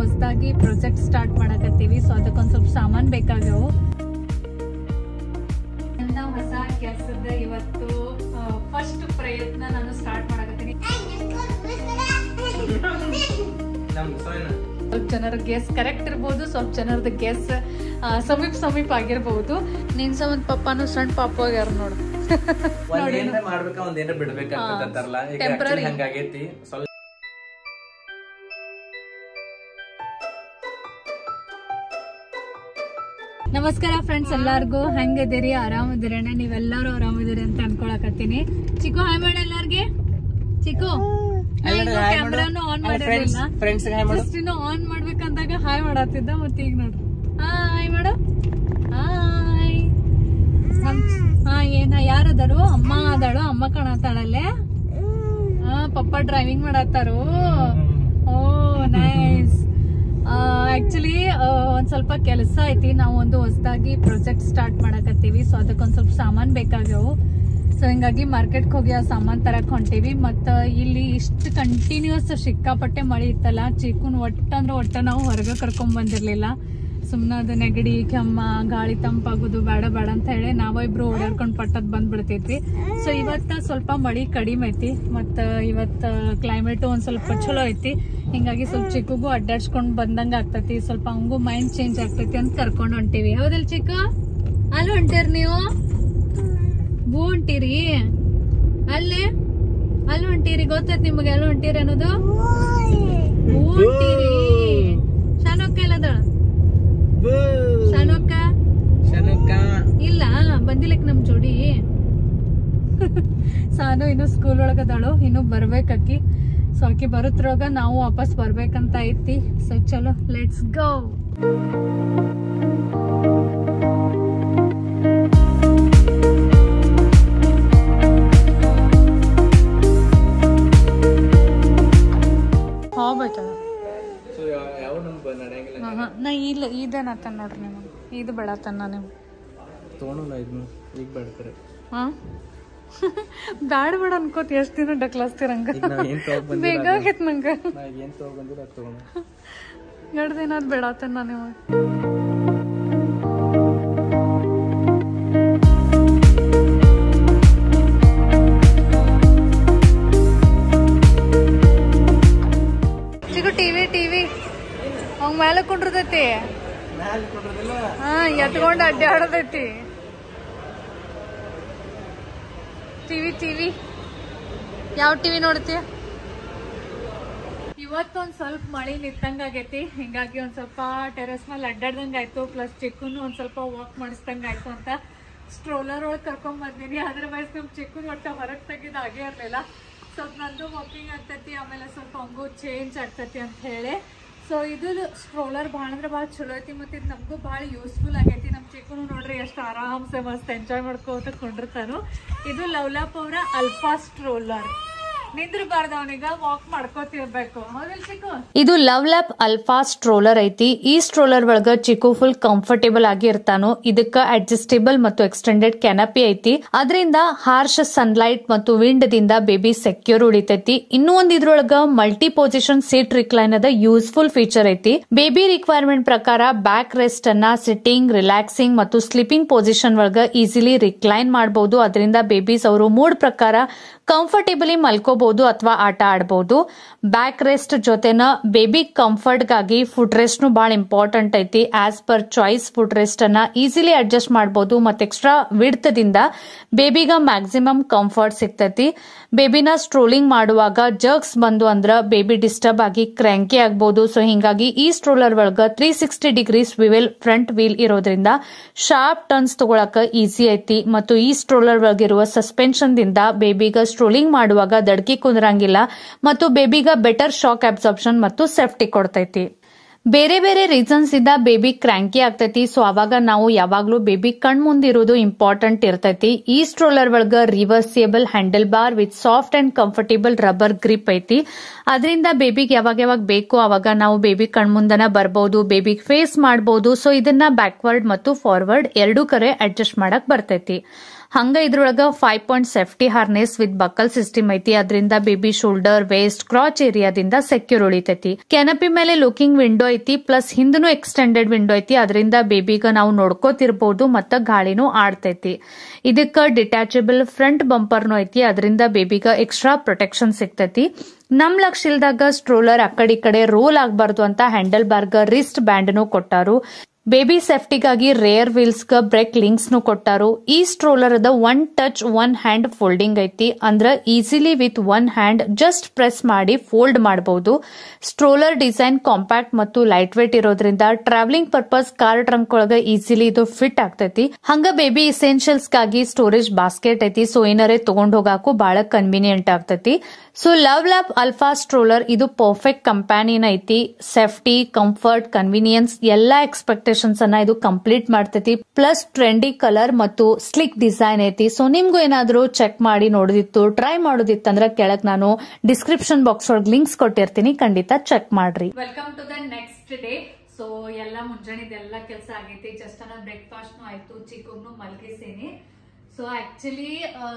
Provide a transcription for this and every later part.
ಹೊಸದಾಗಿ project start ಮಾಡಕತ್ತೀವಿ so ಅದಕ್ಕೊಂದ್ ಸ್ವಲ್ಪ ಸಾಮಾನ್ ಬೇಕಾಗ್ಯಾವು ನನ್ನ ಹೊಸ ಕೆಲಸದ ಇವತ್ತು ಫಸ್ಟ್ ಪ್ರಯತ್ನ ನಾನು ಸ್ಟಾರ್ಟ್ ಮಾಡಕತ್ತೀನಿ ಸ್ವಲ್ಪ ಜನರ ಗೆಸ್ ಕರೆಕ್ಟ್ ಇರ್ಬೋದು ಸ್ವಲ್ಪ ಜನರದ ಗೆಸ್ ಸಮೀಪ ಸಮೀಪ ಆಗಿರ್ಬೋದು ನಿನ್ ಸಂಬಂಧ ಪಪ್ಪಾನು ಸಣ್ಣ ಪಾಪ ಆಗ್ಯಾರ ನೋಡು ಒಂದ್ ಏನ್ರ ಮಾಡ್ಬೇಕ ಒಂದ್ ಏನ್ರ ಬಿಡ್ಬೇಕಂತಾರಲ್ಲ ಈಗ Temporary. actually ಹಂಗಾಗೈತಿ ಸ್ವಲ್ಪ ನಮಸ್ಕಾರ ಫ್ರೆಂಡ್ಸ್ ಎಲ್ಲಾರ್ಗು ಹೆಂಗದಿರಿ ಆರಾಮದಿರಣ್ಣ ನೀವೆಲ್ಲರೂ ಆರಾಮದಿರಿ ಅಂತ ಅನ್ಕೊಳಕತ್ತೀನಿ ಚಿಕ್ಕು ಹಾಯ್ ಮಾಡ ಎಲ್ಲಾರ್ಗೆ ಚಿಕ್ಕು ಕ್ಯಾಮ್ರಾನು ಆನ್ ಮಾಡಿರಲಿಲ್ಲ ಫ್ರೆಂಡ್ಸ್ ಜಸ್ಟ್ ಇನ್ನು ಆನ್ ಮಾಡ್ಬೇಕಂದಾಗ ಹಾಯ್ ಮಾಡತ್ತಿದ್ದ ಮತ್ತೆ ಈಗ ನೋಡ್ರಿ ಹಾಯ್ ಮಾಡು ಹಾಯ್ ಹಾ ಏನ ಯಾರದಾರು ಅಮ್ಮ ಅದಾಳು ಅಮ್ಮ ಕಾಣತ್ತಾಳಲ್ಲೇ ಹಾ ಪಪ್ಪ ಡ್ರೈವಿಂಗ್ ಮಾಡತ್ತಾರು ಓ ನೈಸ್ ಆಕ್ಚುಲಿ ಒಂದ್ ಸ್ವಲ್ಪ ಕೆಲಸ ಐತಿ ನಾವು ಒಂದು ಹೊಸದಾಗಿ ಪ್ರಾಜೆಕ್ಟ್ ಸ್ಟಾರ್ಟ್ ಮಾಡಕತ್ತೀವಿ ಸೊ ಅದಕ್ಕೊಂದ್ ಸ್ವಲ್ಪ ಸಾಮಾನ್ ಬೇಕಾಗ್ಯಾವು ಸೊ ಹಿಂಗಾಗಿ ಮಾರ್ಕೆಟ್ಗೆ ಹೋಗಿ ಆ ಸಾಮಾನ್ ತರಕ್ ಹೊಂಟೀವಿ ಮತ್ತ ಇಲ್ಲಿ ಇಷ್ಟು ಕಂಟಿನ್ಯೂಸ್ ಸಿಕ್ಕಾಪಟ್ಟೆ ಮಳಿ ಇತ್ತಲ್ಲ ಚಿಕ್ಕನ್ ಒಟ್ಟ ಅಂದ್ರೆ ಒಟ್ಟ ನಾವು ಹೊರಗೆ ಕರ್ಕೊಂಡ್ ಬಂದಿರ್ಲಿಲ್ಲ ಸುಮ್ಮನೆ ಅದು ನೆಗಡಿ ಕೆಮ್ಮ ಗಾಳಿ ತಂಪಾಗೋದು ಬೇಡ ಬೇಡ ಅಂತ ಹೇಳಿ ನಾವ ಇಬ್ರು ಓಡಾಡ್ಕೊಂಡ್ ಪಟ್ಟದ್ ಬಂದ್ಬಿಡ್ತೈತಿ ಸೊ ಇವತ್ತ ಸ್ವಲ್ಪ ಮಳಿ ಕಡಿಮೆ ಐತಿ ಮತ್ತ ಇವತ್ತ ಕ್ಲೈಮೇಟ್ ಒಂದ್ ಸ್ವಲ್ಪ ಚಲೋ ಐತಿ ಹಿಂಗಾಗಿ ಸ್ವಲ್ಪ ಚಿಕ್ಕಗೂ ಅಡ್ಡಾಡ್ಸ್ಕೊಂಡ್ ಬಂದಂಗ ಆಗ್ತೈತಿ ಸ್ವಲ್ಪ ಅವಂಗೂ ಮೈಂಡ್ ಚೇಂಜ್ ಆಗ್ತೈತಿ ಅಂತ ಕರ್ಕೊಂಡ್ ಹೊಂಟಿವಿ ಹೌದಲ್ ಚಿಕ್ಕ ಅಲ್ಲಿ ಹೊಂಟಿರಿ ನೀವು ಬೂ ಹೊಂಟಿರಿ ಅಲ್ಲೇ ಅಲ್ಲಿ ಹೊಂಟಿರಿ ಗೊತ್ತೈತಿ ನಿಮಗೆ ಅಲ್ಲಿ ಹೊಂಟಿರಿ ಅನ್ನೋದು ಬೂ ಹೊಂಟಿರಿ ಶಾನೊಕ್ಕ ಎಲ್ಲದಳ ಶಾನೊಕ್ಕ ಇಲ್ಲ ಬಂದಿಲ್ಲಕ್ ನಮ್ ಜೋಡಿ ಸಾನು ಇನ್ನು ಸ್ಕೂಲ್ ಒಳಗದಾಳು ಇನ್ನು ಬರ್ಬೇಕಕ್ಕಿ ಸೊ ಆಕಿ ಬರುತ್ತರೊಳಗ ನಾವು ವಾಪಸ್ ಬರ್ಬೇಕಂತ ಐತಿ ಸೊ ಚಲೋ ಲೆಟ್ಸ್ ಗೋ ಹೋಗ್ಬೇಕಲ್ಲ ಸೊ ಯಾವ ನಮ್ಗೆ ನಡೆಯಂಗಿಲ್ಲ ಹಾ ಹಾ ನಾ ಇಲ್ಲ ಇದೇನತ್ತ ನೋಡ್ರಿ ನಿಮಗೆ ಇದು ಬೇಡತನ್ನ ನೀವು ತೊಗೊಳಲ್ಲ ಇದನ್ನ ಈಗ ಬೇಡ್ತಾರೆ ಹಾ ಬ್ಯಾಡ ಬೇಡ ಅನ್ಕೋತಿ ಎಷ್ಟ್ ದಿನ ಡಕ್ಲಾಸ್ತಿರಂಗ ಈಗ ನಾವ್ ಏನ್ ತಗೊಂಡ್ ಬಂದಿಲ್ಲ ಬೇಕಾಗೈತ್ ನಂಗ ನಾ ಏನ್ ತಗೊಂಡ್ ಅದು ತಗೊಂಡು ಎರಡ್ ದಿನ ಅದ್ ಬೇಡತನ್ನ ನೀವು ಚಿಗು ಟಿವಿ ಟಿವಿ ಅವಂಗ ಮೇಲೆ ಕುಂಡ್ರತೈತಿ ಹಾ ಎತ್ಕೊಂಡ್ ಅಡ್ಡಾಡತೈತಿ ಟಿವಿ ಟಿವಿ ಯಾವ ಟಿವಿ ನೋಡ್ತಿ ಇವತ್ತೊಂದ್ ಸ್ವಲ್ಪ ಮಳಿ ನಿತ್ತಂಗ ಆಗೈತಿ ಹಿಂಗಾಗಿ ಒಂದ್ ಸ್ವಲ್ಪ ಟೆರೆಸ್ ಮೇಲೆ ಅಡ್ಡಾಡ್ದಂಗ ಆಯ್ತು ಪ್ಲಸ್ ಚಿಕ್ಕನು ಒಂದ್ ಸ್ವಲ್ಪ ವಾಕ್ ಮಾಡಿಸ್ದಂಗ ಆಯ್ತು ಅಂತ ಸ್ಟ್ರೋಲರ್ ಒಳಗ್ ಕರ್ಕೊಂಡ್ ಬಂದೀನಿ ಅದರ್ವೈಸ್ ನಮ್ ಚಿಕ್ಕನ್ ಒಟ್ಟ ಹೊರಗ್ ತೆಗಿದ್ ಆಗೇ ಇರ್ಲಿಲ್ಲ ಸ್ವಲ್ಪ ನಂದು ವಾಕಿಂಗ್ ಆಗ್ತೈತಿ ಆಮೇಲೆ ಸ್ವಲ್ಪ ಹಂಗೂ ಚೇಂಜ್ ಆಗ್ತೈತಿ ಅಂತ ಹೇಳಿ ಸೊ ಇದು ಸ್ಟ್ರೋಲರ್ ಭಾಳ ಅಂದ್ರೆ ಭಾಳ ಚಲೋ ಐತಿ ಮತ್ತೆ ಇದು ನಮಗೂ ಭಾಳ ಯೂಸ್ಫುಲ್ ಆಗೈತಿ ನಮ್ಮ ಚಿಕ್ಕನು ನೋಡ್ರಿ ಎಷ್ಟು ಆರಾಮ್ಸೆ ಮಸ್ತ್ ಎಂಜಾಯ್ ಮಾಡ್ಕೋತ ಕೊಂಡಿರ್ತಾನು ಇದು ಲವ್ಲಾಪ್ ಅವರ ಅಲ್ಫಾ ಸ್ಟ್ರೋಲರ್ ನಿಂದ್ರಬಾರ್ದು ಅವನಿಗ ವಾಕ್ ಮಾಡ್ಕೋತಿರ್ಬೇಕು ಹೌದಿಲ್ ಚಿಕ್ಕು ಇದು ಲವ್ ಲ್ಯಾಪ್ ಅಲ್ಫಾ ಸ್ಟ್ರೋಲರ್ ಐತಿ ಈ ಸ್ಟ್ರೋಲರ್ ಒಳಗ ಚಿಕ್ಕು ಫುಲ್ ಕಂಫರ್ಟೇಬಲ್ ಆಗಿ ಇರ್ತಾನು ಇದಕ್ಕ ಅಡ್ಜಸ್ಟೇಬಲ್ ಮತ್ತು ಎಕ್ಸ್ಟೆಂಡೆಡ್ ಕ್ಯಾನಪಿ ಐತಿ ಅದರಿಂದ ಹಾರ್ಶ್ ಸನ್ಲೈಟ್ ಮತ್ತು ವಿಂಡ್ ದಿಂದ ಬೇಬಿ ಸೆಕ್ಯೂರ್ ಉಳಿತೈತಿ ಇನ್ನೂ ಒಂದ್ ಇದ್ರೊಳಗ ಮಲ್ಟಿ ಪೊಸಿಷನ್ ಸೀಟ್ ರಿಕ್ಲೈನ್ ಅದ ಯೂಸ್ಫುಲ್ ಫೀಚರ್ ಐತಿ ಬೇಬಿ ರಿಕ್ವೈರ್ಮೆಂಟ್ ಪ್ರಕಾರ ಬ್ಯಾಕ್ ರೆಸ್ಟ್ ಅನ್ನ ಸಿಟ್ಟಿಂಗ್ ರಿಲ್ಯಾಕ್ಸಿಂಗ್ ಮತ್ತು ಸ್ಲೀಪಿಂಗ್ ಪೊಸಿಷನ್ ಒಳಗ ಈಸಿಲಿ ರಿಕ್ಲೈನ್ ಮಾಡಬಹುದು ಅದರಿಂದ ಬೇಬೀಸ್ ಅವರು ಮೂಡ್ ಪ್ರಕಾರ ಕಂಫರ್ಟೇಬಲಿ ಮಲ್ಕೋಬಹುದು ಅಥವಾ ಆಟ ಆಡಬಹುದು ಬ್ಯಾಕ್ ರೆಸ್ಟ್ ಜೊತೆನ ಬೇಬಿ ಕಂಫರ್ಟ್ ಗಾಗಿ ಫುಡ್ ರೆಸ್ಟ್ ನು ಬಹಳ ಇಂಪಾರ್ಟೆಂಟ್ ಐತಿ as per choice footrest ಅನ್ನ ಈಸಿಲಿ ಅಡ್ಜಸ್ಟ್ ಮಾಡಬಹುದು ಮತ್ತೆ ಎಕ್ಸ್ಟ್ರಾ ವಿಡ್ತ್ ದಿಂದ ಬೇಬಿಗ ಮ್ಯಾಕ್ಸಿಮಮ್ ಕಂಫರ್ಟ್ ಸಿಗ್ತೈತಿ ಬೇಬಿನ ಸ್ಟ್ರೋಲಿಂಗ್ ಮಾಡುವಾಗ ಜರ್ಕ್ಸ್ ಬಂದು ಅಂದ್ರ ಬೇಬಿ ಡಿಸ್ಟರ್ಬ್ ಆಗಿ ಕ್ರ್ಯಾಂಕಿ ಆಗ್ಬಹುದು ಸೊ ಹಿಂಗಾಗಿ ಈ ಸ್ಟ್ರೋಲರ್ ಒಳಗ three sixty degrees swivel front wheel ಇರೋದ್ರಿಂದ ಶಾರ್ಪ್ ಟರ್ನ್ಸ್ ತಗೊಳಕ ಈಸಿ ಐತಿ ಮತ್ತು ಈ ಸ್ಟ್ರೋಲರ್ ಒಳಗಿರುವ ಸಸ್ಪೆನ್ಷನ್ ದಿಂದ ಬೇಬಿಗ ಸ್ಟ್ರೋಲಿಂಗ್ ಮಾಡುವಾಗ ದಡ್ಕಿ ಕುಂದ್ರಂಗಿಲ್ಲ ಮತ್ತು ಬೇಬಿಗ ಬೆಟರ್ ಶಾಕ್ ಅಬ್ಸಾರ್ಪ್ಷನ್ ಮತ್ತು ಸೇಫ್ಟಿ ಕೊಡ್ತೈತಿ ಬೇರೆ ಬೇರೆ ರೀಸನ್ಸ್ ಇಂದ ಬೇಬಿ ಕ್ರ್ಯಾಂಕಿ ಆಗ್ತೈತಿ ಸೊ ಅವಾಗ ನಾವು ಯಾವಾಗ್ಲೂ ಬೇಬಿ ಕಣ್ ಮುಂದಿರೋದು ಇಂಪಾರ್ಟೆಂಟ್ ಇರ್ತೈತಿ ಈ ಸ್ಟ್ರೋಲರ್ ಒಳಗ reversible handle bar with soft and comfortable rubber grip ಐತಿ ಅದರಿಂದ ಬೇಬಿಗೆ ಯಾವಾಗ ಯಾವಾಗ ಬೇಕು ಅವಾಗ ನಾವು ಬೇಬಿ ಕಣ್ಮುಂದನ ಬರ್ಬೋದು ಬೇಬಿಗೆ ಫೇಸ್ ಮಾಡಬಹುದು ಸೊ ಇದನ್ನ ಬ್ಯಾಕ್ವರ್ಡ್ ಮತ್ತು ಫಾರ್ವರ್ಡ್ ಎರಡೂ ಕಡೆ ಅಡ್ಜಸ್ಟ್ ಮಾಡಕ್ ಬರ್ತೈತಿ ಹಂಗ ಇದ್ರೊಳಗ five point safety harness with buckle system ಐತಿ ಅದರಿಂದ ಬೇಬಿ ಶೋಲ್ಡರ್ ವೇಸ್ಟ್ ಕ್ರಾಚ್ ಏರಿಯಾದಿಂದ ಸೆಕ್ಯೂರ್ ಉಳಿತೈತಿ ಕೆನಪಿ ಮೇಲೆ ಲುಕಿಂಗ್ ವಿಂಡೋ ಐತಿ ಪ್ಲಸ್ ಹಿಂದನು ಎಕ್ಸ್ಟೆಂಡೆಡ್ ವಿಂಡೋ ಐತಿ ಅದರಿಂದ ಬೇಬಿಗ ನಾವು ನೋಡ್ಕೋತಿರ್ಬೋದು ಮತ್ತ ಗಾಳಿನೂ ಆಡ್ತೈತಿ ಇದಕ್ಕ ಡಿಟ್ಯಾಚಬಲ್ ಫ್ರಂಟ್ ಬಂಪರ್ನು ಐತಿ ಅದರಿಂದ ಬೇಬಿಗ ಎಕ್ಸ್ಟ್ರಾ ಪ್ರೊಟೆಕ್ಷನ್ ಸಿಗ್ತೈತಿ ನಮ್ ಲಕ್ಷ ಇಲ್ದಾಗ ಸ್ಟ್ರೋಲರ್ ಅಕಡೆ ಈ ಕಡೆ ರೋಲ್ ಆಗಬಾರ್ದು ಅಂತ ಹ್ಯಾಂಡಲ್ ಬಾರ್ಗ ರಿಸ್ಟ್ ಬ್ಯಾಂಡ್ನು ಕೊಟ್ಟಾರು ಬೇಬಿ ಸೇಫ್ಟಿಗಾಗಿ ರೇರ್ ವೀಲ್ಸ್ ಗ ಬ್ರೇಕ್ ಲಿಂಕ್ಸ್ ನು ಕೊಟ್ಟಾರು ಈ ಸ್ಟ್ರೋಲರ್ ಅದ one touch one hand folding ಐತಿ ಅಂದ್ರ easily with one hand just press ಮಾಡಿ ಫೋಲ್ಡ್ ಮಾಡಬಹುದು ಸ್ಟ್ರೋಲರ್ ಡಿಸೈನ್ ಕಾಂಪ್ಯಾಕ್ಟ್ ಮತ್ತು ಲೈಟ್ ವೇಟ್ ಇರೋದ್ರಿಂದ ಟ್ರಾವೆಲಿಂಗ್ ಪರ್ಪಸ್ ಕಾರ್ ಟ್ರಂಕ್ ಒಳಗ ಈಸಿಲಿ ಇದು ಫಿಟ್ ಆಗ್ತೈತಿ ಹಂಗ ಬೇಬಿ ಇಸೆನ್ಷಿಯಲ್ಸ್ ಗಾಗಿ ಸ್ಟೋರೇಜ್ ಬಾಸ್ಕೆಟ್ ಐತಿ ಸೊ ಏನಾರೇ ತಗೊಂಡ್ ಹೋಗಾಕು ಬಹಳ ಕನ್ವೀನಿಯಂಟ್ ಆಗ್ತೈತಿ so LuvLap alpha stroller ಇದು ಪರ್ಫೆಕ್ಟ್ ಕಂಪ್ಯಾನಿಯನ್ ಐತಿ ಸೇಫ್ಟಿ ಕಂಫರ್ಟ್ ಕನ್ವೀನಿಯನ್ಸ್ ಎಲ್ಲಾ ಎಕ್ಸ್ಪೆಕ್ಟೇಷನ್ಸ್ ಅನ್ನ ಇದು ಕಂಪ್ಲೀಟ್ ಮಾಡ್ತೈತಿ ಪ್ಲಸ್ ಟ್ರೆಂಡಿ ಕಲರ್ ಮತ್ತು ಸ್ಲಿಕ್ ಡಿಸೈನ್ ಐತಿ ಸೊ ನಿಮ್ಗೂ ಏನಾದ್ರೂ ಚೆಕ್ ಮಾಡಿ ನೋಡೋದಿತ್ತು ಟ್ರೈ ಮಾಡೋದಿತ್ತಂದ್ರ ಕೆಳಗ್ ನಾನು ಡಿಸ್ಕ್ರಿಪ್ಷನ್ ಬಾಕ್ಸ್ ಒಳಗೆ ಲಿಂಕ್ಸ್ ಕೊಟ್ಟಿರ್ತೀನಿ ಖಂಡಿತ ಚೆಕ್ ಮಾಡ್ರಿ welcome to the next day so ಎಲ್ಲ ಮುಂಜಾನೆದೆಲ್ಲ ಕೆಲಸ ಆಗೈತಿ ಜಸ್ಟ್ ಅನ್ನೋ ಬ್ರೇಕ್ಫಾಸ್ಟ್ ಆಯ್ತು ಚಿಕ್ಕಗ್ನು ಮಲ್ಗಿಸೀನಿ ಸೊ ಆಕ್ಚುಲಿ